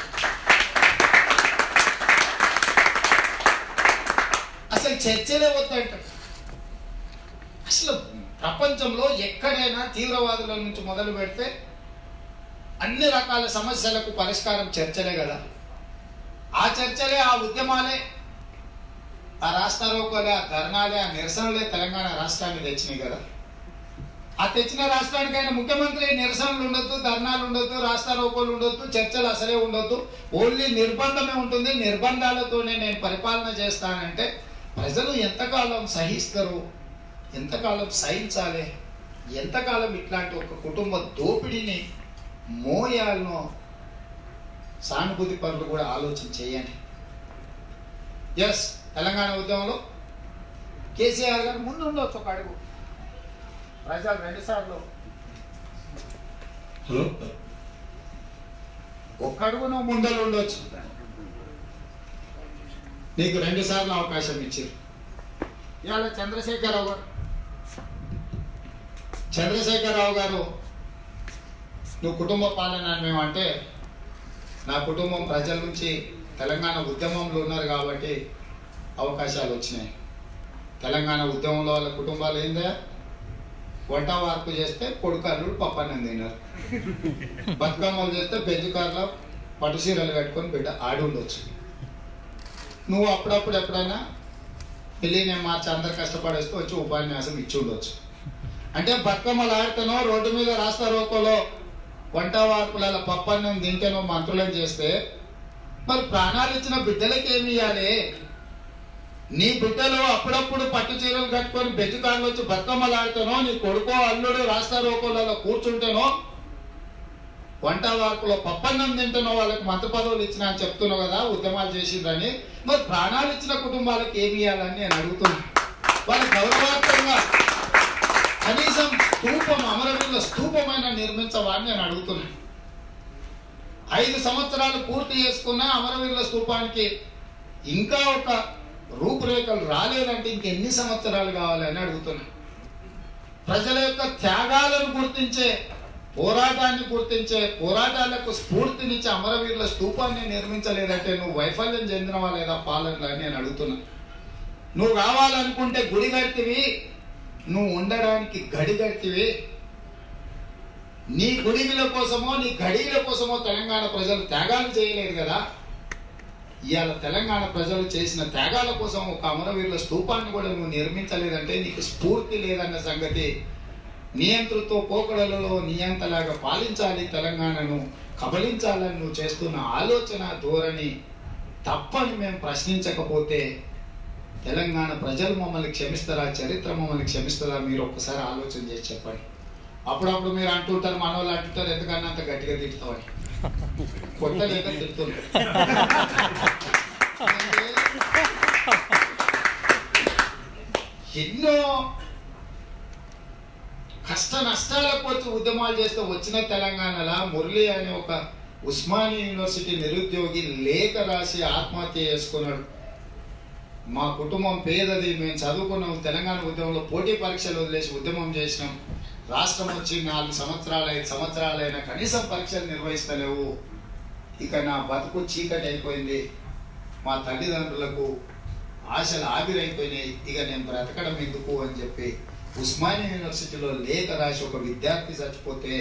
అసలు చర్చలే వద్దంటాడు అసలు ప్రపంచంలో ఎక్కడైనా తీవ్రవాదుల నుంచి మొదలు పెడితే అన్ని రకాల సమస్యలకు పరిష్కారం చర్చలే కదా ఆ చర్చలే ఆ ఉద్యమాలే ఆ రాష్ట్రారోకోలే ఆ ధర్నాలే ఆ నిరసనలే తెలంగాణ రాష్ట్రాన్ని తెచ్చినాయి కదా ఆ తెచ్చిన రాష్ట్రానికి ఆయన ముఖ్యమంత్రి నిరసనలు ఉండొద్దు ధర్నాలు ఉండొద్దు రాష్ట్రారోకోలు ఉండొద్దు చర్చలు అసలే ఉండొద్దు ఓన్లీ నిర్బంధమే ఉంటుంది నిర్బంధాలతోనే నేను పరిపాలన చేస్తానంటే ప్రజలు ఎంతకాలం సహిస్తారు ఎంతకాలం సహించాలి ఎంతకాలం ఇట్లాంటి ఒక కుటుంబ దోపిడీని మోయాలనో సానుభూతి పనులు కూడా ఆలోచన చేయండి ఎస్ తెలంగాణ ఉద్యమంలో కేసీఆర్ గారు ముందు ఉండొచ్చు ఒక అడుగు ప్రజలు రెండు సార్లు హలో ఒక్క అడుగును ముందర ఉండొచ్చు నీకు రెండు సార్లు అవకాశం ఇచ్చారు ఇవాళ చంద్రశేఖరరావు గారు చంద్రశేఖరరావు గారు నువ్వు కుటుంబ పాలన అని మేము అంటే నా కుటుంబం ప్రజల నుంచి తెలంగాణ ఉద్యమంలో ఉన్నారు కాబట్టి అవకాశాలు వచ్చినాయి తెలంగాణ ఉద్యమంలో వాళ్ళ కుటుంబాలు ఏందా వంట వార్పు చేస్తే కొడుకర్లు పప్పన్నం తిన్నారు బతుకమ్మలు చేస్తే బెంజుకారులో పట్టు చీరలు కట్టుకొని బిడ్డ ఆడి ఉండొచ్చు నువ్వు అప్పుడప్పుడు ఎప్పుడైనా పెళ్ళి నేను మార్చి అందరు కష్టపడేస్తూ వచ్చి ఉపన్యాసం ఇచ్చి ఉండొచ్చు అంటే బతుకమ్మలు ఆడుతానో రోడ్డు మీద రాస్తా రోకోలో వంట వార్పుల పప్పన్నం తింటేనో మంత్రులను చేస్తే మరి ప్రాణాలు ఇచ్చిన బిడ్డలకి ఏమి ఇవ్వాలి నీ బిడ్డలు అప్పుడప్పుడు పట్టు చీరలు కట్టుకొని బెట్టుకాళ్ళు వచ్చి బతుకమ్మలు ఆడుతానో నీ కొడుకో అల్లుడు రాస్తా రోకోలలో కూర్చుంటేనో వంట వార్పులో పప్పన్నం తింటున్న వాళ్ళకి మంత్రి పదవులు ఇచ్చిన అని చెప్తున్నావు కదా ఉద్యమాలు చేసిండ్రని మరి ప్రాణాలు ఇచ్చిన కుటుంబాలకు ఏమి ఇవ్వాలని నేను అడుగుతున్నా వాళ్ళ గౌరవార్థంగా కనీసం స్తూపం అమరవీరుల స్తూపమైన నిర్మించవాలని నేను అడుగుతున్నా ఐదు సంవత్సరాలు పూర్తి చేసుకున్న అమరవీరుల స్తూపానికి ఇంకా ఒక రూపురేఖలు రాలేదంటే ఇంకెన్ని సంవత్సరాలు కావాలని అడుగుతున్నా ప్రజల యొక్క త్యాగాలను గుర్తించే పోరాటాన్ని గుర్తించే పోరాటాలకు స్ఫూర్తినిచ్చే అమరవీరుల స్తూపాన్ని నిర్మించలేదంటే నువ్వు వైఫల్యం చెందినవా లేదా పాలనలు అని నేను అడుగుతున్నా నువ్వు కావాలనుకుంటే గుడి కడితివి నువ్వు ఉండడానికి గడి కడితివి నీ గుడిల కోసమో నీ గడిల కోసమో తెలంగాణ ప్రజలు త్యాగాలు చేయలేదు కదా ఇవాళ తెలంగాణ ప్రజలు చేసిన త్యాగాల కోసం ఒక అమరవీరుల స్తూపాన్ని కూడా నువ్వు నిర్మించలేదంటే నీకు స్ఫూర్తి లేదన్న సంగతి నియంతృత్వ పోకడలలో నియంతలాగా పాలించాలి తెలంగాణను కబలించాలని నువ్వు చేస్తున్న ఆలోచన ధోరణి తప్పని మేము ప్రశ్నించకపోతే తెలంగాణ ప్రజలు మమ్మల్ని క్షమిస్తారా చరిత్ర మమ్మల్ని క్షమిస్తారా మీరు ఒక్కసారి ఆలోచన చేసి చెప్పండి అప్పుడప్పుడు మీరు అంటుంటారు మన వాళ్ళు అంటుంటారు ఎందుకన్నా అంత గట్టిగా తిడతామని కొత్త లేక తిడుతున్నారు ఎన్నో కష్ట నష్టాలకు వచ్చి ఉద్యమాలు చేస్తూ వచ్చిన తెలంగాణలో మురళి అనే ఒక ఉస్మానియా యూనివర్సిటీ నిరుద్యోగి లేఖ రాసి ఆత్మహత్య చేసుకున్నాడు మా కుటుంబం పేదది మేము చదువుకున్నాం తెలంగాణ ఉద్యమంలో పోటీ పరీక్షలు వదిలేసి ఉద్యమం చేసినాం రాష్ట్రం వచ్చి నాలుగు సంవత్సరాలు ఐదు సంవత్సరాలైనా కనీసం పరీక్షలు నిర్వహిస్తలేవు ఇక నా బతుకు చీకటి అయిపోయింది మా తల్లిదండ్రులకు ఆశలు ఆవిరైపోయినాయి ఇక నేను బ్రతకడం ఎందుకు అని చెప్పి ఉస్మానియా యూనివర్సిటీలో లేఖ రాసి ఒక విద్యార్థి చచ్చిపోతే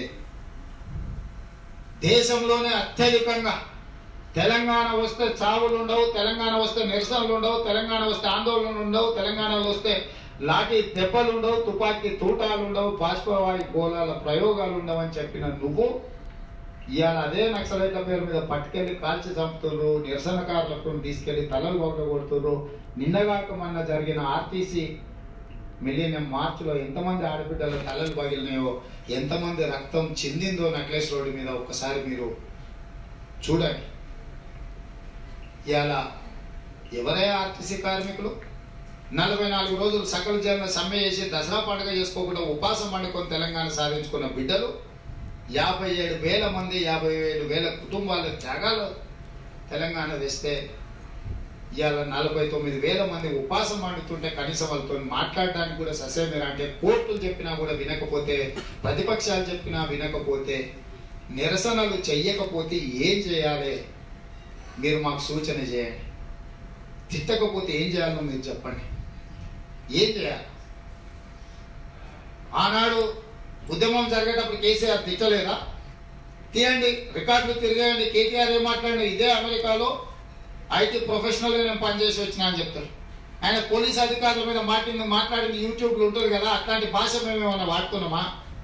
దేశంలోనే అత్యధికంగా తెలంగాణ వస్తే చావులు ఉండవు తెలంగాణ వస్తే నిరసనలు ఉండవు తెలంగాణ వస్తే ఆందోళనలు ఉండవు తెలంగాణలో వస్తే లాఠీ దెబ్బలు ఉండవు తుపాకీ తూటాలు ఉండవు బాష్పవాయు గోళాల ప్రయోగాలు ఉండవు అని చెప్పిన నువ్వు ఇవాళ అదే నక్సలైట్ల పేరు మీద పట్టుకెళ్లి కాల్చి చంపుతున్నారు నిరసనకారులకు తీసుకెళ్లి తలలు ఒక్క కొడుతున్నారు నిన్నగాక మొన్న జరిగిన ఆర్టీసీ మిలియనం మార్చిలో ఎంతమంది ఆడబిడ్డల తలలు పగిలినాయో ఎంతమంది రక్తం చెందిందో నక్లెస్ రోడ్డు మీద ఒక్కసారి మీరు చూడండి ఇవాళ ఎవరే ఆర్టీసీ కార్మికులు నలభై నాలుగు రోజులు సకల జన్మ సమ్మె చేసి దసరా పండుగ చేసుకోకుండా ఉపాసం పండుకొని తెలంగాణ సాధించుకున్న బిడ్డలు యాభై ఏడు వేల మంది యాభై ఏడు వేల కుటుంబాల త్యాగాలు తెలంగాణ తెస్తే ఇవాళ నలభై తొమ్మిది వేల మంది ఉపాసం పండుతుంటే కనీసం వాళ్ళతో మాట్లాడడానికి కూడా ససేమిరా అంటే కోర్టులు చెప్పినా కూడా వినకపోతే ప్రతిపక్షాలు చెప్పినా వినకపోతే నిరసనలు చెయ్యకపోతే ఏం చేయాలి మీరు మాకు సూచన చేయండి తిట్టకపోతే ఏం చేయాలో మీరు చెప్పండి ఏం చేయాలి ఆనాడు ఉద్యమం జరిగేటప్పుడు కేసీఆర్ తిట్టలేదా తీయండి రికార్డులు తిరిగేయండి కేటీఆర్ ఏం మాట్లాడి ఇదే అమెరికాలో ఐటీ ప్రొఫెషనల్గా నేను పనిచేసి వచ్చినా అని చెప్తారు ఆయన పోలీస్ అధికారుల మీద మాట్లాడింది మాట్లాడింది యూట్యూబ్లో ఉంటుంది కదా అట్లాంటి భాష మేము ఏమైనా వాడుతున్నామా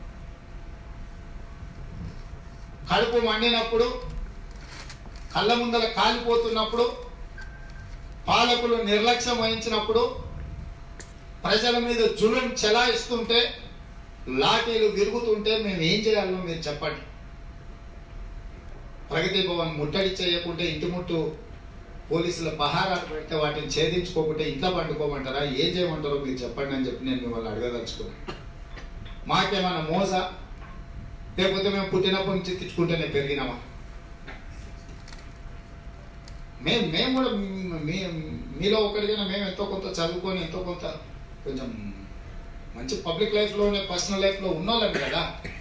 కడుపు మండినప్పుడు కళ్ళ ముందల కాలిపోతున్నప్పుడు పాలకులు నిర్లక్ష్యం వహించినప్పుడు ప్రజల మీద జులుం చెలాయిస్తుంటే లాఠీలు విరుగుతుంటే మేము ఏం చేయాలో మీరు చెప్పండి ప్రగతి భవన్ ముట్టడి చేయకుంటే ఇంటి ముట్టు పోలీసుల పహారాలు పెడితే వాటిని ఛేదించుకోకుంటే ఇంట్లో పండుకోమంటారా ఏం చేయమంటారో మీరు చెప్పండి అని చెప్పి నేను మిమ్మల్ని అడగదలుచుకున్నాను మాకేమైనా మోస లేకపోతే మేము పుట్టినప్పటి నుంచి తెచ్చుకుంటేనే పెరిగినామా మేము మేము కూడా మీ- మీ- మీలో ఒకరికైనా మేము ఎంతో కొంత చదువుకొని ఎంతో కొంత కొంచెం మంచి పబ్లిక్ లైఫ్లోనే పర్సనల్ లైఫ్లో ఉన్నోళ్ళం కదా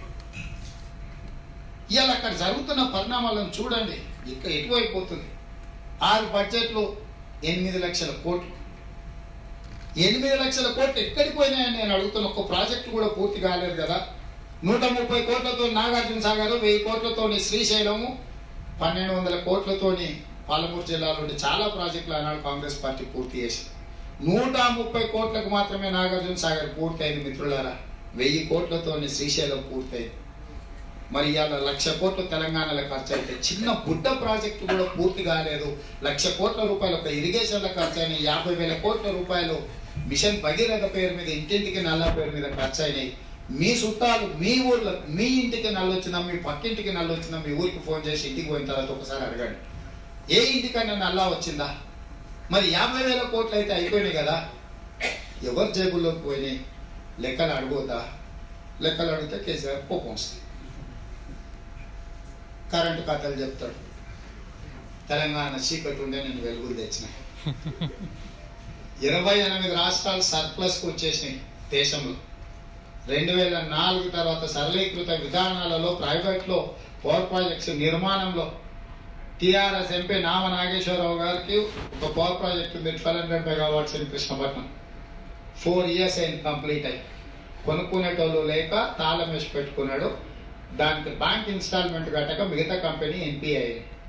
ఇవాళ అక్కడ జరుగుతున్న పరిణామాలను చూడండి ఇక్కడ ఎటువైపోతుంది ఆరు బడ్జెట్లు ఎనిమిది లక్షల కోట్లు ఎనిమిది లక్షల కోట్లు ఎక్కడికి పోయినాయని నేను అడుగుతున్న ఒక్క ప్రాజెక్టు కూడా పూర్తి కాలేదు కదా నూట ముప్పై కోట్లతో నాగార్జున సాగర్ వెయ్యి కోట్లతోని శ్రీశైలము పన్నెండు వందల కోట్లతోని పాలమూరు జిల్లాలోని చాలా ప్రాజెక్టులు ఆనాడు కాంగ్రెస్ పార్టీ పూర్తి చేసింది నూట ముప్పై కోట్లకు మాత్రమే నాగార్జున సాగర్ పూర్తయింది మిత్రులారా వెయ్యి కోట్లతోని శ్రీశైలం పూర్తయింది మరి ఇవాళ లక్ష కోట్లు తెలంగాణలో ఖర్చు అయితే చిన్న బుడ్డ ప్రాజెక్టు కూడా పూర్తి కాలేదు లక్ష కోట్ల రూపాయలు ఒక ఇరిగేషన్ల ఖర్చు అయినాయి యాభై వేల కోట్ల రూపాయలు మిషన్ భగీరథ పేరు మీద ఇంటింటికి నల్ల పేరు మీద ఖర్చు అయినాయి మీ చుట్టాలు మీ ఊర్లో మీ ఇంటికి నల్లొచ్చినా మీ పక్కింటికి నల్లొచ్చినా మీ ఊరికి ఫోన్ చేసి ఇంటికి పోయిన తర్వాత ఒకసారి అడగండి ఏ ఇంటికైనా నల్లా వచ్చిందా మరి యాభై వేల కోట్లు అయితే అయిపోయినాయి కదా ఎవరి జేబుల్లోకి పోయినాయి లెక్కలు అడగొద్దా లెక్కలు అడిగితే కేసీఆర్ కోపం వస్తుంది కరెంటు కథలు చెప్తాడు తెలంగాణ చీకటి ఉండే నేను వెలుగులు తెచ్చిన ఇరవై ఎనిమిది రాష్ట్రాలు సర్ప్లస్కి వచ్చేసినాయి దేశంలో రెండు వేల నాలుగు తర్వాత సరళీకృత విధానాలలో ప్రైవేట్లో పవర్ ప్రాజెక్ట్స్ నిర్మాణంలో టిఆర్ఎస్ ఎంపీ నామ నాగేశ్వరరావు గారికి ఒక పవర్ ప్రాజెక్ట్ ఉంది twelve hundred megawatts in Krishnapatnam four years అయింది కంప్లీట్ అయ్యి కొనుక్కునేటోళ్ళు లేక తాళం వేసి పెట్టుకున్నాడు దానికి బ్యాంక్ ఇన్స్టాల్మెంట్ కట్టక మిగతా కంపెనీ ఎన్పిఐ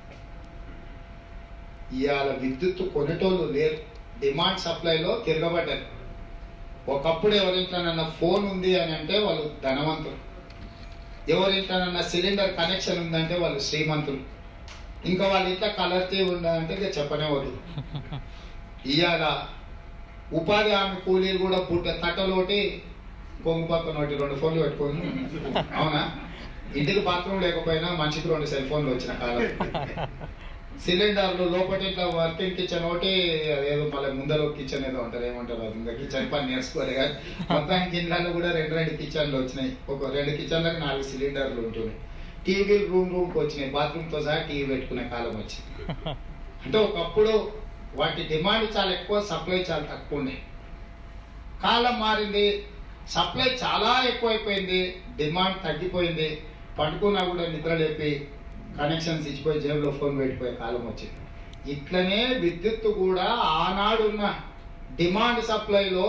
ఇవాళ విద్యుత్ కొనేటోళ్ళు లేరు డిమాండ్ సప్లైలో తిరగబడ్డారు ఒకప్పుడు ఎవరింట్లోనన్నా ఫోన్ ఉంది అని అంటే వాళ్ళు ధనవంతులు ఎవరింట్లోనన్నా సిలిండర్ కనెక్షన్ ఉందంటే వాళ్ళు శ్రీమంతులు ఇంకా వాళ్ళ ఇంట్లో కలర్ టీవీ ఉందంటే ఇక చెప్పనే వద్దు ఇవాళ ఉపాధి హామీ కూలీలు కూడా పుట్ట తట్టలోటి కొంగు పక్కన ఒకటి రెండు ఫోన్లు పెట్టుకొని అవునా ఇంటికి బాత్రూమ్ లేకపోయినా మనిషికి రెండు సెల్ ఫోన్లు వచ్చిన కాలం సిలిండర్లు లోపల ఇట్లా వర్కింగ్ కిచెన్ ఒకటి అదేదో మళ్ళీ ముందర కిచెన్ ఏదో అంటారు ఏమంటారు అది ఇంకా కిచెన్ పని నేర్చుకోలే కానీ మొత్తానికి ఇళ్ళలో కూడా రెండు రెండు కిచెన్లు వచ్చినాయి ఒక రెండు కిచెన్లకు నాలుగు సిలిండర్లు ఉంటున్నాయి టీవీలు రూమ్ రూమ్కి వచ్చినాయి బాత్రూమ్ తో సహా టీవీ పెట్టుకునే కాలం వచ్చింది అంటే ఒకప్పుడు వాటి డిమాండ్ చాలా ఎక్కువ సప్లై చాలా తక్కువ ఉన్నాయి కాలం మారింది సప్లై చాలా ఎక్కువైపోయింది డిమాండ్ తగ్గిపోయింది పండుకున్నా కూడా నిద్ర లేపి కనెక్షన్స్ ఇచ్చిపోయి జేబులో ఫోన్ పెట్టిపోయే కాలం వచ్చింది ఇట్లనే విద్యుత్ కూడా ఆనాడున్న డిమాండ్ సప్లైలో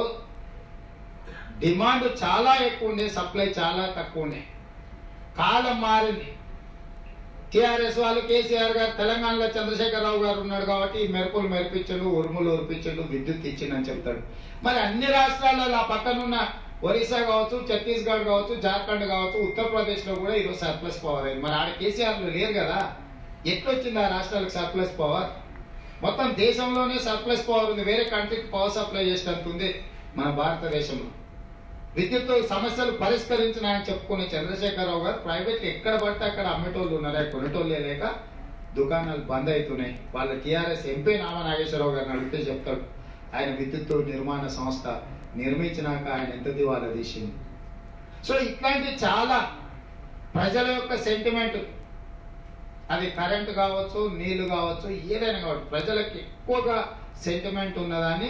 డిమాండ్ చాలా ఎక్కువ ఉండే సప్లై చాలా తక్కువ ఉండే కాలం మారింది టిఆర్ఎస్ వాళ్ళు కేసీఆర్ గారు తెలంగాణలో చంద్రశేఖరరావు గారు ఉన్నాడు కాబట్టి ఈ మెరుపులు మెరిపించండు ఉరుములు ఉరిపించండు విద్యుత్ ఇచ్చిండని చెప్తాడు మరి అన్ని రాష్ట్రాలలో ఆ పక్కనున్న ఒరిస్సా కావచ్చు ఛత్తీస్గఢ్ కావచ్చు జార్ఖండ్ కావచ్చు ఉత్తరప్రదేశ్ లో కూడా ఈరోజు సర్ప్లస్ పవర్ అయింది మరి ఆడ కేసీఆర్ లో లేరు కదా ఎట్లొచ్చింది ఆ రాష్ట్రాలకు సర్ప్లస్ పవర్ మొత్తం దేశంలోనే సర్ప్లస్ పవర్ ఉంది వేరే కంట్రీకి పవర్ సప్లై చేసినంత ఉంది మన భారతదేశంలో విద్యుత్ సమస్యలు పరిష్కరించినాయని చెప్పుకునే చంద్రశేఖరరావు గారు ప్రైవేట్ ఎక్కడ పడితే అక్కడ అమ్మేటోళ్ళు ఉన్నారా కొనేటోళ్ళే లేక దుకాణాలు బంద్ అవుతున్నాయి వాళ్ళ టీఆర్ఎస్ ఎంపీ నామ నాగేశ్వరరావు గారిని అడిగితే చెప్తాడు ఆయన విద్యుత్ నిర్మాణ సంస్థ నిర్మించినాక ఆయన ఎంత దివాలా తీసింది సో ఇట్లాంటి చాలా ప్రజల యొక్క సెంటిమెంట్ అది కరెంట్ కావచ్చు నీళ్లు కావచ్చు ఏదైనా కావచ్చు ప్రజలకు ఎక్కువగా సెంటిమెంట్ ఉన్నదాన్ని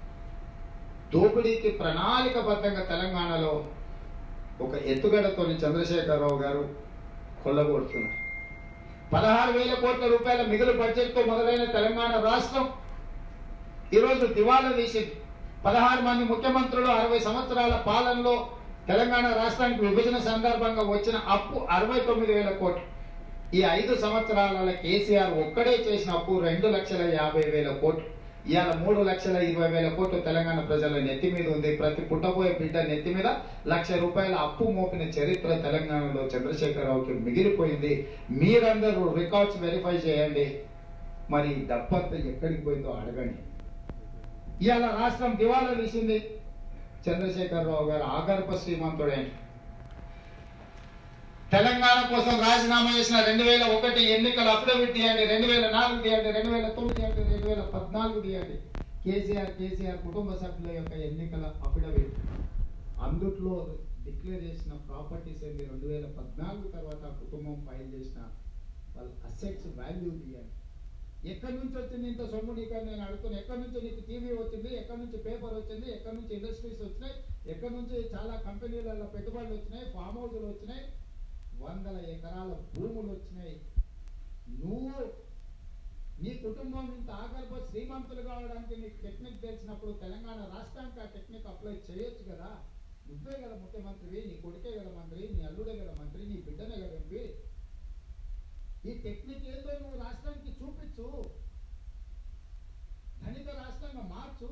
దోపిడీకి ప్రణాళికబద్ధంగా తెలంగాణలో ఒక ఎత్తుగడతో చంద్రశేఖరరావు గారు కొల్లగొడుతున్నారు పదహారు వేల కోట్ల రూపాయల మిగులు బడ్జెట్ తో మొదలైన తెలంగాణ రాష్ట్రం ఈరోజు దివాలా తీసింది పదహారు మంది ముఖ్యమంత్రులు అరవై సంవత్సరాల పాలనలో తెలంగాణ రాష్ట్రానికి విభజన సందర్భంగా వచ్చిన అప్పు అరవై తొమ్మిది వేల కోట్లు ఈ ఐదు సంవత్సరాల కేసీఆర్ ఒక్కడే చేసిన అప్పు రెండు లక్షల యాభై వేల కోట్లు ఇవాళ మూడు లక్షల ఇరవై వేల కోట్లు తెలంగాణ ప్రజల నెత్తి మీద ఉంది ప్రతి పుట్టబోయే బిడ్డ నెత్తి మీద లక్ష రూపాయల అప్పు మోపిన చరిత్ర తెలంగాణలో చంద్రశేఖరరావుకి మిగిలిపోయింది మీరందరూ రికార్డ్స్ వెరిఫై చేయండి మరి డబ్బంతా ఎక్కడికి పోయిందో అడగండి ఇవాళ రాష్ట్రం దివాలా తీసింది చంద్రశేఖరరావు గారు ఆగర్భ శ్రీమంతుడైన తెలంగాణ కోసం రాజీనామా చేసిన రెండు వేల ఒకటి ఎన్నికల అఫిడవిట్ తీయండి రెండు వేల నాలుగు తీయండి రెండు వేల తొమ్మిది తీయండి రెండు వేల పద్నాలుగు తీయండి కేసీఆర్ కేసీఆర్ కుటుంబ సభ్యుల యొక్క ఎన్నికల అఫిడవిట్ అందుట్లో డిక్లేర్ చేసిన ప్రాపర్టీస్ ఏంటి రెండు వేల పద్నాలుగు తర్వాత ఆ కుటుంబం ఫైల్ చేసిన వాళ్ళ అసెట్స్ వాల్యూ తీయండి ఎక్కడి నుంచి వచ్చింది ఇంత సొమ్ము నీకు అని నేను అడుగుతాను ఎక్కడి నుంచి నీకు టీవీ వచ్చింది ఎక్కడి నుంచి పేపర్ వచ్చింది ఎక్కడి నుంచి ఇండస్ట్రీస్ వచ్చినాయి ఎక్కడి నుంచి చాలా కంపెనీలలో పెట్టుబడులు వచ్చినాయి ఫామ్ హౌస్లు వచ్చినాయి వందల ఎకరాల భూములు వచ్చినాయి నువ్వు నీ కుటుంబం ఇంత ఆగర్భ శ్రీమంతులు కావడానికి నీకు టెక్నిక్ తెలిసినప్పుడు తెలంగాణ రాష్ట్రానికి ఆ టెక్నిక్ అప్లై చేయొచ్చు కదా నువ్వే కదా ముఖ్యమంత్రివి నీ కొడుకే కదా మంత్రి నీ అల్లుడే కదా మంత్రి నీ బిడ్డనే కదా ఎంపీ ఈ టెక్నిక్ ఏదో నువ్వు రాష్ట్రానికి చూపించు ధనిక రాష్ట్రంగా మార్చు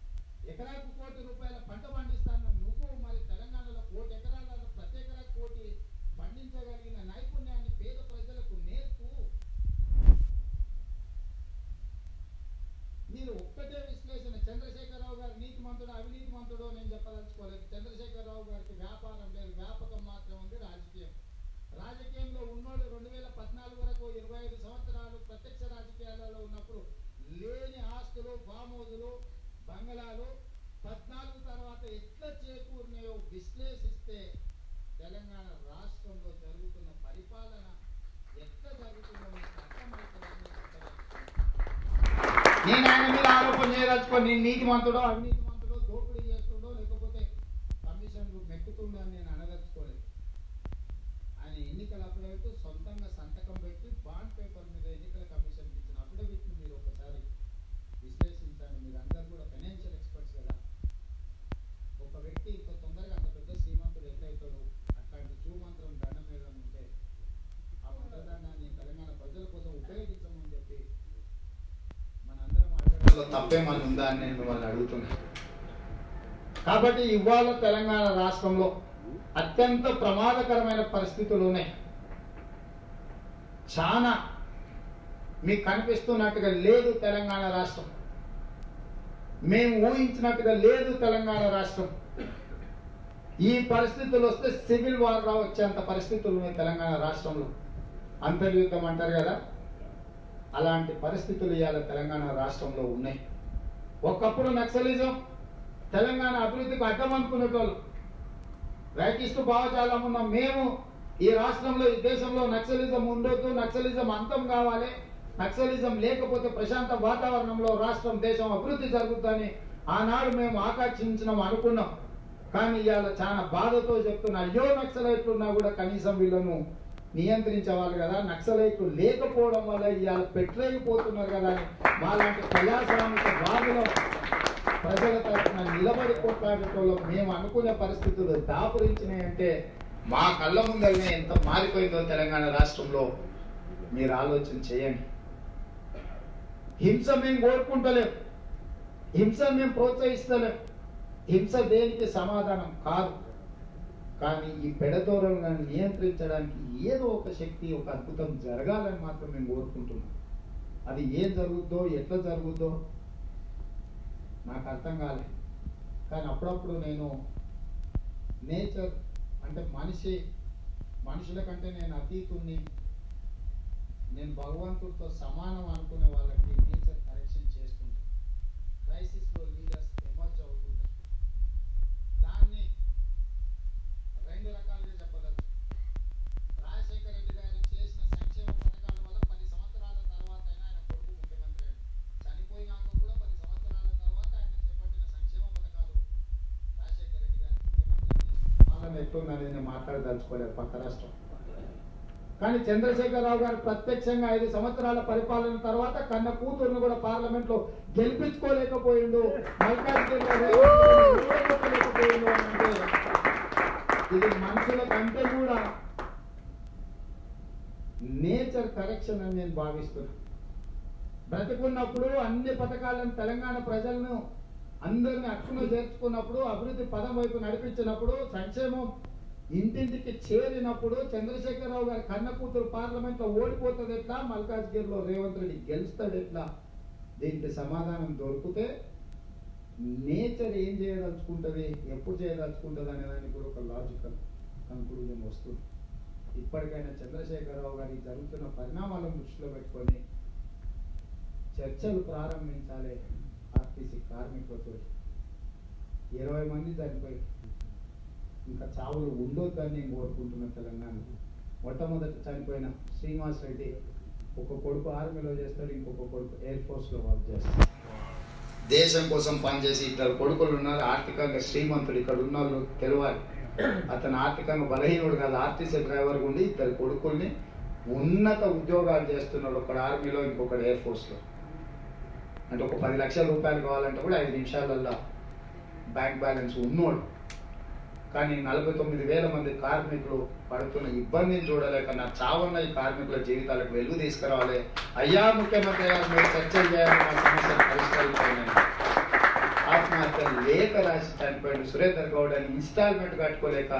ఎకరాకు కోటి రూపాయల పంట పండిస్తాను నువ్వు మరి తెలంగాణలో కోటి ఎకరాల ప్రతి ఎకరా కోటి ఆర్జించగలిగిన నైపుణ్యాన్ని పేద ప్రజలకు నేర్పు మీరు ఒక్కటే విశ్లేషణ చంద్రశేఖరరావు గారు నీతిమంతుడు అవినీతిమంతుడు నేను చెప్పదలుచుకోలేదు చంద్రశేఖరరావు గారికి వ్యాపారం లేదు వ్యాపకం మాత్రం ఉంది రాజకీయం రాజకీయంలో ఉన్నోళ్ళు రెండు వేల పద్నాలుగు వరకు ఇరవై ఐదు సంవత్సరాలు ప్రత్యక్ష రాజకీయాలలో ఉన్నప్పుడు లేని ఆస్తులు ఫామ్ హౌజులు బంగళాలు పద్నాలుగు తర్వాత ఎట్లా చేకూరినాయో విశ్లేషిస్తే తెలంగాణ రాష్ట్రంలో జరుగుతున్న పరిపాలన ఎట్లా జరుగుతుందో మీకు అర్థమవుతుందని చెప్పలేదు నేను ఆయన మీద ఆరోపణ చేయదలుచుకో నేను నీతిమంతుడో అవినీతిమంతుడో దోపిడీ చేస్తుండో లేకపోతే కమిషన్లు మెక్కుతుండో అని నేను అనదలుచుకోలేదు ఆయన ఎన్నికల అఫిడవిట్ సొంతంగా సంతకం పెట్టి బాండ్ పేపర్ మీద ఎన్నికల కమిషన్ ఇచ్చిన అఫిడవిట్ మీరు ఒకసారి విశ్లేషించండి మీరు అందరు కూడా ఫైనాన్షియల్ ఎక్స్పర్ట్స్ కదా ఒక వ్యక్తి ఇంత తొందరగా అంత పెద్ద శ్రీమంతుడు ఎట్లయితాడు అట్లాంటి చూమంత్రం దండం మీద ఉంటే ఆ మంత్రదండాన్ని తెలంగాణ ప్రజల కోసం ఉపయోగించమని చెప్పి మనందరం అడగడంలో తప్పేమని ఉందా అని నేను మిమ్మల్ని అడుగుతున్నా కాబట్టి ఇవాళ తెలంగాణ రాష్ట్రంలో అత్యంత ప్రమాదకరమైన పరిస్థితులు ఉన్నాయి చాలా మీకు కనిపిస్తున్నట్టుగా లేదు తెలంగాణ రాష్ట్రం మేము ఊహించినట్టుగా లేదు తెలంగాణ రాష్ట్రం ఈ పరిస్థితులు వస్తే సివిల్ వార్ రా వచ్చేంత పరిస్థితులు ఉన్నాయి తెలంగాణ రాష్ట్రంలో అంతర్యుద్ధం అంటారు కదా అలాంటి పరిస్థితులు ఇవాళ తెలంగాణ రాష్ట్రంలో ఉన్నాయి ఒకప్పుడు నక్సలిజం తెలంగాణ అభివృద్ధికి అడ్డం అనుకునేటోళ్ళు రైటిస్టు భావజాలం ఉన్న మేము ఈ రాష్ట్రంలో ఈ దేశంలో నక్సలిజం ఉండొద్దు నక్సలిజం అంతం కావాలి నక్సలిజం లేకపోతే ప్రశాంత వాతావరణంలో రాష్ట్రం దేశం అభివృద్ధి జరుగుతుందని ఆనాడు మేము ఆకాంక్షించినాం అనుకున్నాం కానీ ఇవాళ చాలా బాధతో చెప్తున్నా అయ్యో నక్సలైట్లు ఉన్నా కూడా కనీసం వీళ్ళను నియంత్రించేవాళ్ళు కదా నక్సలైట్లు లేకపోవడం వల్ల ఇవాళ పెట్టలేకపోతున్నారు కదా అని మాలాంటి ప్రజాస్వామిక బాధలో ప్రజల తరఫున నిలబడి కొట్లాడేటోళ్ళు మేము అనుకునే పరిస్థితులు దాపురించినాయంటే మా కళ్ళ ముందరనే ఎంత మారిపోయిందో తెలంగాణ రాష్ట్రంలో మీరు ఆలోచన చేయండి హింస మేము కోరుకుంటలేం హింస మేము ప్రోత్సహిస్తలేం హింస దేనికి సమాధానం కాదు కానీ ఈ పెడదోరలను నియంత్రించడానికి ఏదో ఒక శక్తి ఒక అద్భుతం జరగాలని మాత్రం మేము కోరుకుంటున్నాం అది ఏం జరుగుద్దో ఎట్లా జరుగుద్దో నాకు అర్థం కాలేదు కానీ అప్పుడప్పుడు నేను నేచర్ అంటే మనిషి మనుషుల కంటే నేను అతీతుణ్ణి నేను భగవంతుడితో సమానం అనుకునే వాళ్ళకి నేచర్ కరెక్షన్ చేస్తుంటాను క్రైసిస్లో లీడర్స్ ఎమర్జ్ అవుతుంటారు దాన్ని రెండు రకాలుగా చెప్పవచ్చు రాజశేఖర రెడ్డి గారు చేసిన సంక్షేమ పథకాల వల్ల పది సంవత్సరాల తర్వాత అయినా ఆయన కొడుకు ముఖ్యమంత్రి అయ్యాడు చనిపోయినాక కూడా పది సంవత్సరాల తర్వాత ఆయన చేపట్టిన సంక్షేమ పథకాలు రాజశేఖర రెడ్డి గారు ముఖ్యమంత్రి చేసిన పాలన ఎట్లుందని నేను మాట్లాడదలుచుకోలేదు పక్క రాష్ట్రం కానీ చంద్రశేఖరరావు గారు ప్రత్యక్షంగా ఐదు సంవత్సరాల పరిపాలన తర్వాత కన్న కూతురును కూడా పార్లమెంట్ లో గెలిపించుకోలేకపోయిండు మల్కాజ్గిరిలో నిలబెట్టుకోలేకపోయిండు అని అంటే ఇది మనుషుల కంటే కూడా నేచర్ కరెక్షన్ అని నేను భావిస్తున్నా బ్రతికున్నప్పుడు అన్ని పథకాలను తెలంగాణ ప్రజలను అందరిని హక్కును చేర్చుకున్నప్పుడు అభివృద్ధి పదం వైపు నడిపించినప్పుడు సంక్షేమం ఇంటింటికి చేరినప్పుడు చంద్రశేఖరరావు గారి కన్న కూతురు పార్లమెంట్ లో ఓడిపోతుంది ఎట్లా మల్కాజ్గిరిలో రేవంత్ రెడ్డి గెలుస్తాడు ఎట్లా దీనికి సమాధానం దొరికితే నేచర్ ఏం చేయదలుచుకుంటది ఎప్పుడు చేయదలుచుకుంటది అనే దానికి కూడా ఒక లాజికల్ కన్క్లూజన్ వస్తుంది ఇప్పటికైనా చంద్రశేఖరరావు గారి జరుగుతున్న పరిణామాలను దృష్టిలో పెట్టుకొని చర్చలు ప్రారంభించాలి ఆర్టీసీ కార్మికులతో ఇరవై మంది చనిపోయి ఇంకా చావులు ఉండొద్దని నేను కోరుకుంటున్నా తెలంగాణ మొట్టమొదట చనిపోయిన శ్రీనివాస్ రెడ్డి ఒక కొడుకు ఆర్మీలో చేస్తాడు ఇంకొక కొడుకు ఎయిర్ ఫోర్స్ లో వర్క్ చేస్తాడు దేశం కోసం పనిచేసి ఇద్దరు కొడుకులు ఉన్నారు ఆర్థికంగా శ్రీమంతుడు ఇక్కడ ఉన్న వాళ్ళు తెలియాలి అతను ఆర్థికంగా బలహీనుడు కాదు ఆర్టీసీ డ్రైవర్ ఉండి ఇద్దరు కొడుకుల్ని ఉన్నత ఉద్యోగాలు చేస్తున్నాడు ఒకడు ఆర్మీలో ఇంకొకడు ఎయిర్ ఫోర్స్ లో అంటే ఒక పది లక్షల రూపాయలు కావాలంటే కూడా ఐదు నిమిషాలల్లో బ్యాంక్ బ్యాలెన్స్ ఉన్నోడు కానీ నలభై తొమ్మిది వేల మంది కార్మికులు పడుతున్న ఇబ్బందిని చూడలేక నా చావున్న ఈ కార్మికుల జీవితాలకు వెలుగు తీసుకురావాలి అయ్యా ముఖ్యమంత్రి గారు మీరు చర్చలు చేయాలి మా సమస్యలు పరిష్కరించాలని ఆత్మహత్య లేఖ రాసి చనిపోయిన సురేందర్ గౌడ్ అని ఇన్స్టాల్మెంట్ కట్టుకోలేక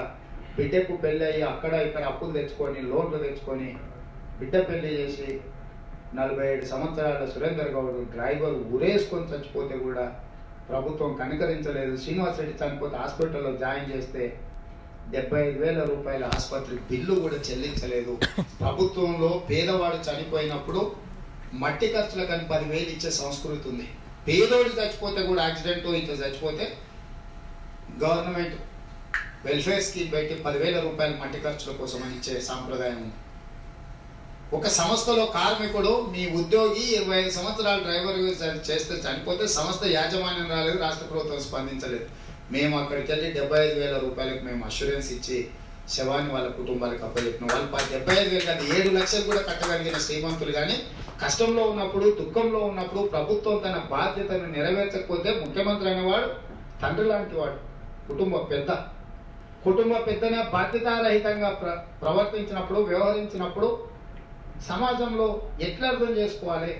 బిడ్డకు పెళ్ళి అయ్యి అక్కడ ఇక్కడ అప్పులు తెచ్చుకొని లోన్లు తెచ్చుకొని బిడ్డ పెళ్లి చేసి నలభై ఏడు సంవత్సరాల సురేందర్ గౌడ్ డ్రైవర్ ఊరేసుకొని చచ్చిపోతే కూడా ప్రభుత్వం కనికరించలేదు శ్రీనివాస్ రెడ్డి చనిపోతే హాస్పిటల్లో జాయిన్ చేస్తే డెబ్బై ఐదు వేల రూపాయల ఆసుపత్రి బిల్లు కూడా చెల్లించలేదు ప్రభుత్వంలో పేదవాడు చనిపోయినప్పుడు మట్టి ఖర్చులకు పదివేలు ఇచ్చే సంస్కృతి ఉంది పేదోడు చచ్చిపోతే కూడా యాక్సిడెంట్ ఇట్లా చచ్చిపోతే గవర్నమెంట్ వెల్ఫేర్ స్కీమ్ పెట్టి పదివేల రూపాయల మట్టి ఖర్చుల కోసం అని ఇచ్చే సాంప్రదాయం ఉంది ఒక సంస్థలో కార్మికుడు మీ ఉద్యోగి ఇరవై ఐదు సంవత్సరాలు డ్రైవర్ చేస్తే చనిపోతే సంస్థ యాజమాన్యం రాలేదు రాష్ట్ర ప్రభుత్వం స్పందించలేదు మేము అక్కడికి వెళ్ళి డెబ్బై ఐదు వేల రూపాయలకు మేము అష్యూరెన్స్ ఇచ్చి శవాన్ని వాళ్ళ కుటుంబాలకు అప్పచెప్పిన వాళ్ళు ప- డెబ్బై ఐదు వేలు కాదు ఏడు లక్షలు కూడా కట్టగలిగిన శ్రీమంతులు కానీ కష్టంలో ఉన్నప్పుడు దుఃఖంలో ఉన్నప్పుడు ప్రభుత్వం తన బాధ్యతను నెరవేర్చకపోతే ముఖ్యమంత్రి అనేవాడు తండ్రి లాంటి వాడు కుటుంబ పెద్ద కుటుంబ పెద్దనే బాధ్యతారహితంగా ప్ర ప్రవర్తించినప్పుడు వ్యవహరించినప్పుడు సమాజంలో ఎట్లా అర్థం చేసుకోవాలి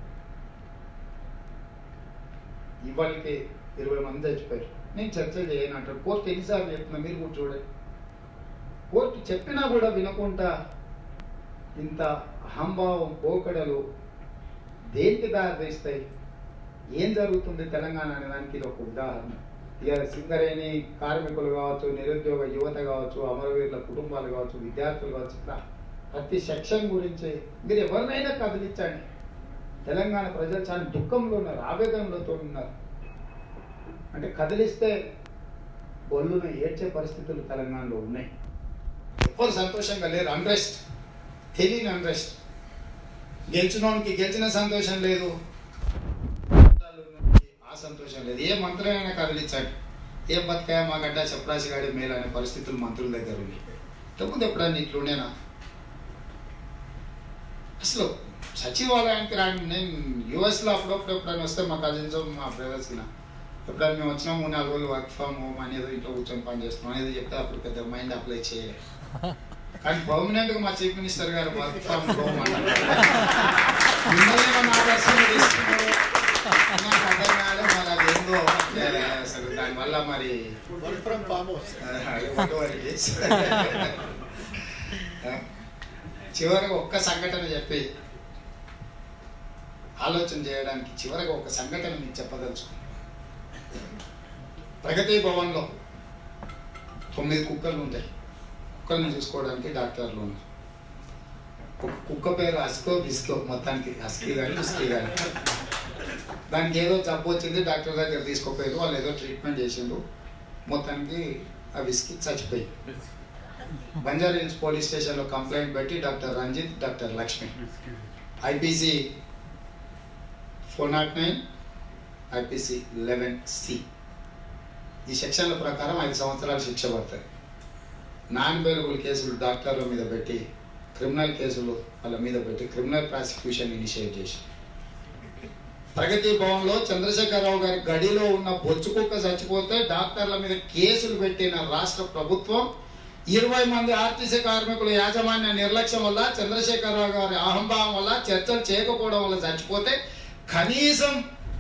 ఇవాళకి ఇరవై మంది చచ్చిపోయారు నేను చర్చ చేయను అంటారు కోర్టు ఎన్నిసార్లు చెప్తున్నా మీరు కూడా చూడండి కోర్టు చెప్పినా కూడా వినకుండా ఇంత అహంభావం పోకడలు దేనికి దారితీస్తాయి ఏం జరుగుతుంది తెలంగాణ అనే దానికి ఇది ఒక ఉదాహరణ ఇక సింగరేణి కార్మికులు కావచ్చు నిరుద్యోగ యువత కావచ్చు అమరవీరుల కుటుంబాలు కావచ్చు విద్యార్థులు కావచ్చు ఇట్లా ప్రతి సెక్షన్ గురించి మీరు ఎవరినైనా కదిలించండి తెలంగాణ ప్రజలు చాలా దుఃఖంలో ఉన్నారు ఆవేదనలతో ఉన్నారు అంటే కదిలిస్తే ఒళ్ళున ఏడ్చే పరిస్థితులు తెలంగాణలో ఉన్నాయి ఎవ్వరు సంతోషంగా లేరు అన్రెస్ట్ తెలియని అన్రెస్ట్ గెలిచినోనికి గెలిచిన సంతోషం లేదు ఆ సంతోషం లేదు ఏ మంత్రులైనా కదిలించండి ఏ బతకాయ మా గడ్డ చెప్పరాసి గాడి మేలు అనే పరిస్థితులు మంత్రుల దగ్గర ఉన్నాయి ఇంతకుముందు ఎప్పుడన్నా ఇట్లుండేనా అసలు సచివాలయానికి రాండి నేను యుఎస్లో అప్పుడప్పుడు ఎప్పుడైనా వస్తే మా కజిన్స్ మా బ్రదర్స్ ఎప్పుడైనా మేము వచ్చినా మూడు నాలుగు రోజులు వర్క్ ఫ్రమ్ హోమ్ అనేది ఇంట్లో కూర్చొని పని చేస్తున్నాం అనేది చెప్తే అప్పుడు పెద్ద మైండ్ అప్లై చేయలేదు కానీ పర్మనెంట్ గా మా చీఫ్ మినిస్టర్ గారు వర్క్ ఫ్రమ్ హోమ్ అన్నారు మిమ్మల్ని ఏమన్నా ఆదర్శం తీసుకున్నారు నాకు అర్థం కాలే మరి అది ఏందో ఏ, అసలు దానివల్ల మరి work from farm house whatever it is. చివరికి ఒక్క సంఘటన చెప్పి ఆలోచన చేయడానికి చివరికి ఒక సంఘటన మీకు చెప్పదలుచుకున్నాను ప్రగతి భవన్లో తొమ్మిది కుక్కలు ఉంటాయి కుక్కల్ని చూసుకోవడానికి డాక్టర్లు ఉన్నారు ఒక కుక్క పేరు అస్కో బిస్కో మొత్తానికి అస్కీ కానీ బిస్కీ కానీ దానికి ఏదో జబ్బు వచ్చింది డాక్టర్ దగ్గర తీసుకోపోయారు వాళ్ళు ఏదో ట్రీట్మెంట్ చేసిండ్రు మొత్తానికి ఆ విస్కీ చచ్చిపోయి బంజారా హిల్స్ పోలీస్ స్టేషన్లో కంప్లైంట్ పెట్టి doctor Ranjith doctor Lakshmi IPC four not nine IPC eleven C E సెక్షన్ల ప్రకారం ఐదు సంవత్సరాలు శిక్ష పడతాయి నాన్ బెయిలబుల్ కేసులు డాక్టర్ల మీద పెట్టి క్రిమినల్ కేసులు వాళ్ళ మీద పెట్టి క్రిమినల్ ప్రాసిక్యూషన్ ఇనిషియేట్ చేసి ప్రగతి భవన్లో చంద్రశేఖరరావు గారి గడిలో ఉన్న బొచ్చు కుక్క చచ్చిపోతే డాక్టర్ల మీద కేసులు పెట్టిన రాష్ట్ర ప్రభుత్వం ఇరవై మంది ఆర్టీసీ కార్మికుల యాజమాన్య నిర్లక్ష్యం వల్ల చంద్రశేఖరరావు గారి అహంభావం వల్ల చర్చలు చేయకపోవడం వల్ల చచ్చిపోతే కనీసం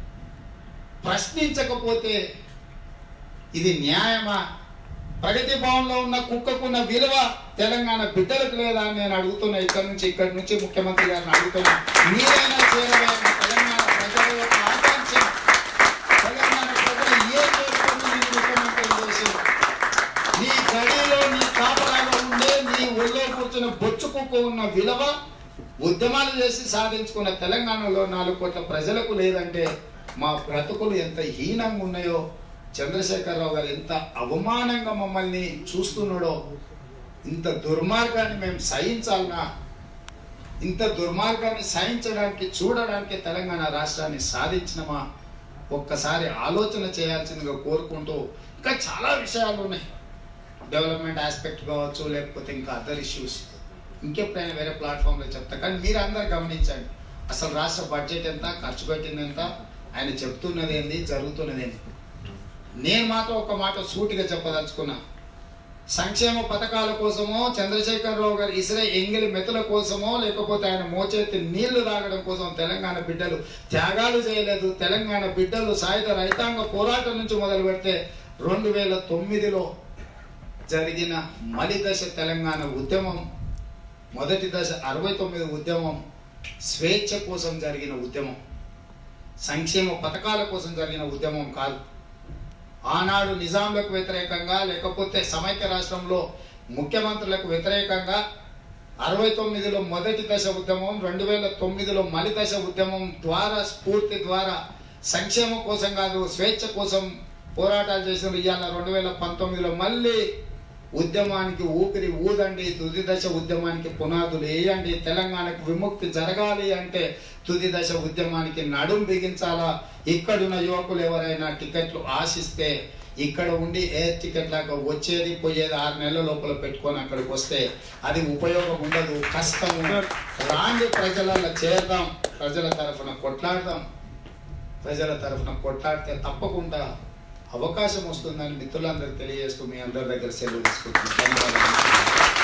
ప్రశ్నించకపోతే ఇది న్యాయమా ప్రగతి భవన్లో ఉన్న కుక్కకున్న విలువ తెలంగాణ బిడ్డలకు లేదా అని నేను అడుగుతున్నా ఇక్కడ నుంచి ఇక్కడి నుంచి ముఖ్యమంత్రి గారిని అడుగుతున్నా మీరైనా చేరవేయండి తెలంగాణ ప్రజల యొక్క ఆకాంక్ష తెలంగాణ ప్రజలు ఏ కోరుకుని నీ ముఖ్యమంత్రి చేసి నీ గడిలో నీ కాపలాగా ఉండే నీ ఒళ్ళో కూర్చున్న బొచ్చు కుక్క ఉన్న విలువ ఉద్యమాలు చేసి సాధించుకున్న తెలంగాణలో నాలుగు కోట్ల ప్రజలకు లేదంటే మా బ్రతుకులు ఎంత హీనంగా ఉన్నాయో చంద్రశేఖరరావు గారు ఎంత అవమానంగా మమ్మల్ని చూస్తున్నాడో ఇంత దుర్మార్గాన్ని మేము సహించాలనా ఇంత దుర్మార్గాన్ని సహించడానికి చూడడానికి తెలంగాణ రాష్ట్రాన్ని సాధించినమా ఒక్కసారి ఆలోచన చేయాల్సిందిగా కోరుకుంటూ ఇంకా చాలా విషయాలు ఉన్నాయి డెవలప్మెంట్ ఆస్పెక్ట్ కావచ్చు లేకపోతే ఇంకా అదర్ ఇష్యూస్ ఇంకెప్పుడైనా వేరే ప్లాట్ఫామ్లో చెప్తా కానీ మీరు అందరు గమనించండి అసలు రాష్ట్ర బడ్జెట్ ఎంత ఖర్చు పెట్టింది ఎంత ఆయన చెప్తున్నది ఏంది జరుగుతున్నది ఏంది నేను మాత్రం ఒక మాట సూటిగా చెప్పదలుచుకున్నా సంక్షేమ పథకాల కోసమో చంద్రశేఖరరావు గారు ఇసిరే ఎంగిలి మెతుల కోసమో లేకపోతే ఆయన మోచేతి నీళ్లు తాగడం కోసం తెలంగాణ బిడ్డలు త్యాగాలు చేయలేదు తెలంగాణ బిడ్డలు సాయుధ రైతాంగ పోరాటం నుంచి మొదలు పెడితే రెండు వేల తొమ్మిదిలో జరిగిన మలి దశ తెలంగాణ ఉద్యమం మొదటి దశ అరవై తొమ్మిది ఉద్యమం స్వేచ్ఛ కోసం జరిగిన ఉద్యమం సంక్షేమ పథకాల కోసం జరిగిన ఉద్యమం కాదు ఆనాడు నిజాంలకు వ్యతిరేకంగా లేకపోతే సమైక్య రాష్ట్రంలో ముఖ్యమంత్రులకు వ్యతిరేకంగా అరవై తొమ్మిదిలో మొదటి దశ ఉద్యమం రెండు వేల తొమ్మిదిలో మలి దశ ఉద్యమం ద్వారా స్ఫూర్తి ద్వారా సంక్షేమం కోసం కాదు స్వేచ్ఛ కోసం పోరాటాలు చేసిన ఇవాళ రెండు వేల పంతొమ్మిదిలో మళ్ళీ ఉద్యమానికి ఊపిరి ఊదండి తుది దశ ఉద్యమానికి పునాదులు వేయండి తెలంగాణకు విముక్తి జరగాలి అంటే తుది దశ ఉద్యమానికి నడుం బిగించాలా ఇక్కడున్న యువకులు ఎవరైనా టికెట్లు ఆశిస్తే ఇక్కడ ఉండి ఏ టికెట్ లాగా వచ్చేది పోయేది ఆరు నెలల లోపల పెట్టుకొని అక్కడికి వస్తే అది ఉపయోగం ఉండదు కష్టము రాండి ప్రజలలో చేద్దాం ప్రజల తరఫున కొట్లాడదాం ప్రజల తరఫున కొట్లాడితే తప్పకుండా అవకాశం వస్తుందని మిత్రులందరికీ తెలియజేస్తూ మీ అందరి దగ్గర సెలవు తీసుకుంటున్నాను ధన్యవాదాలు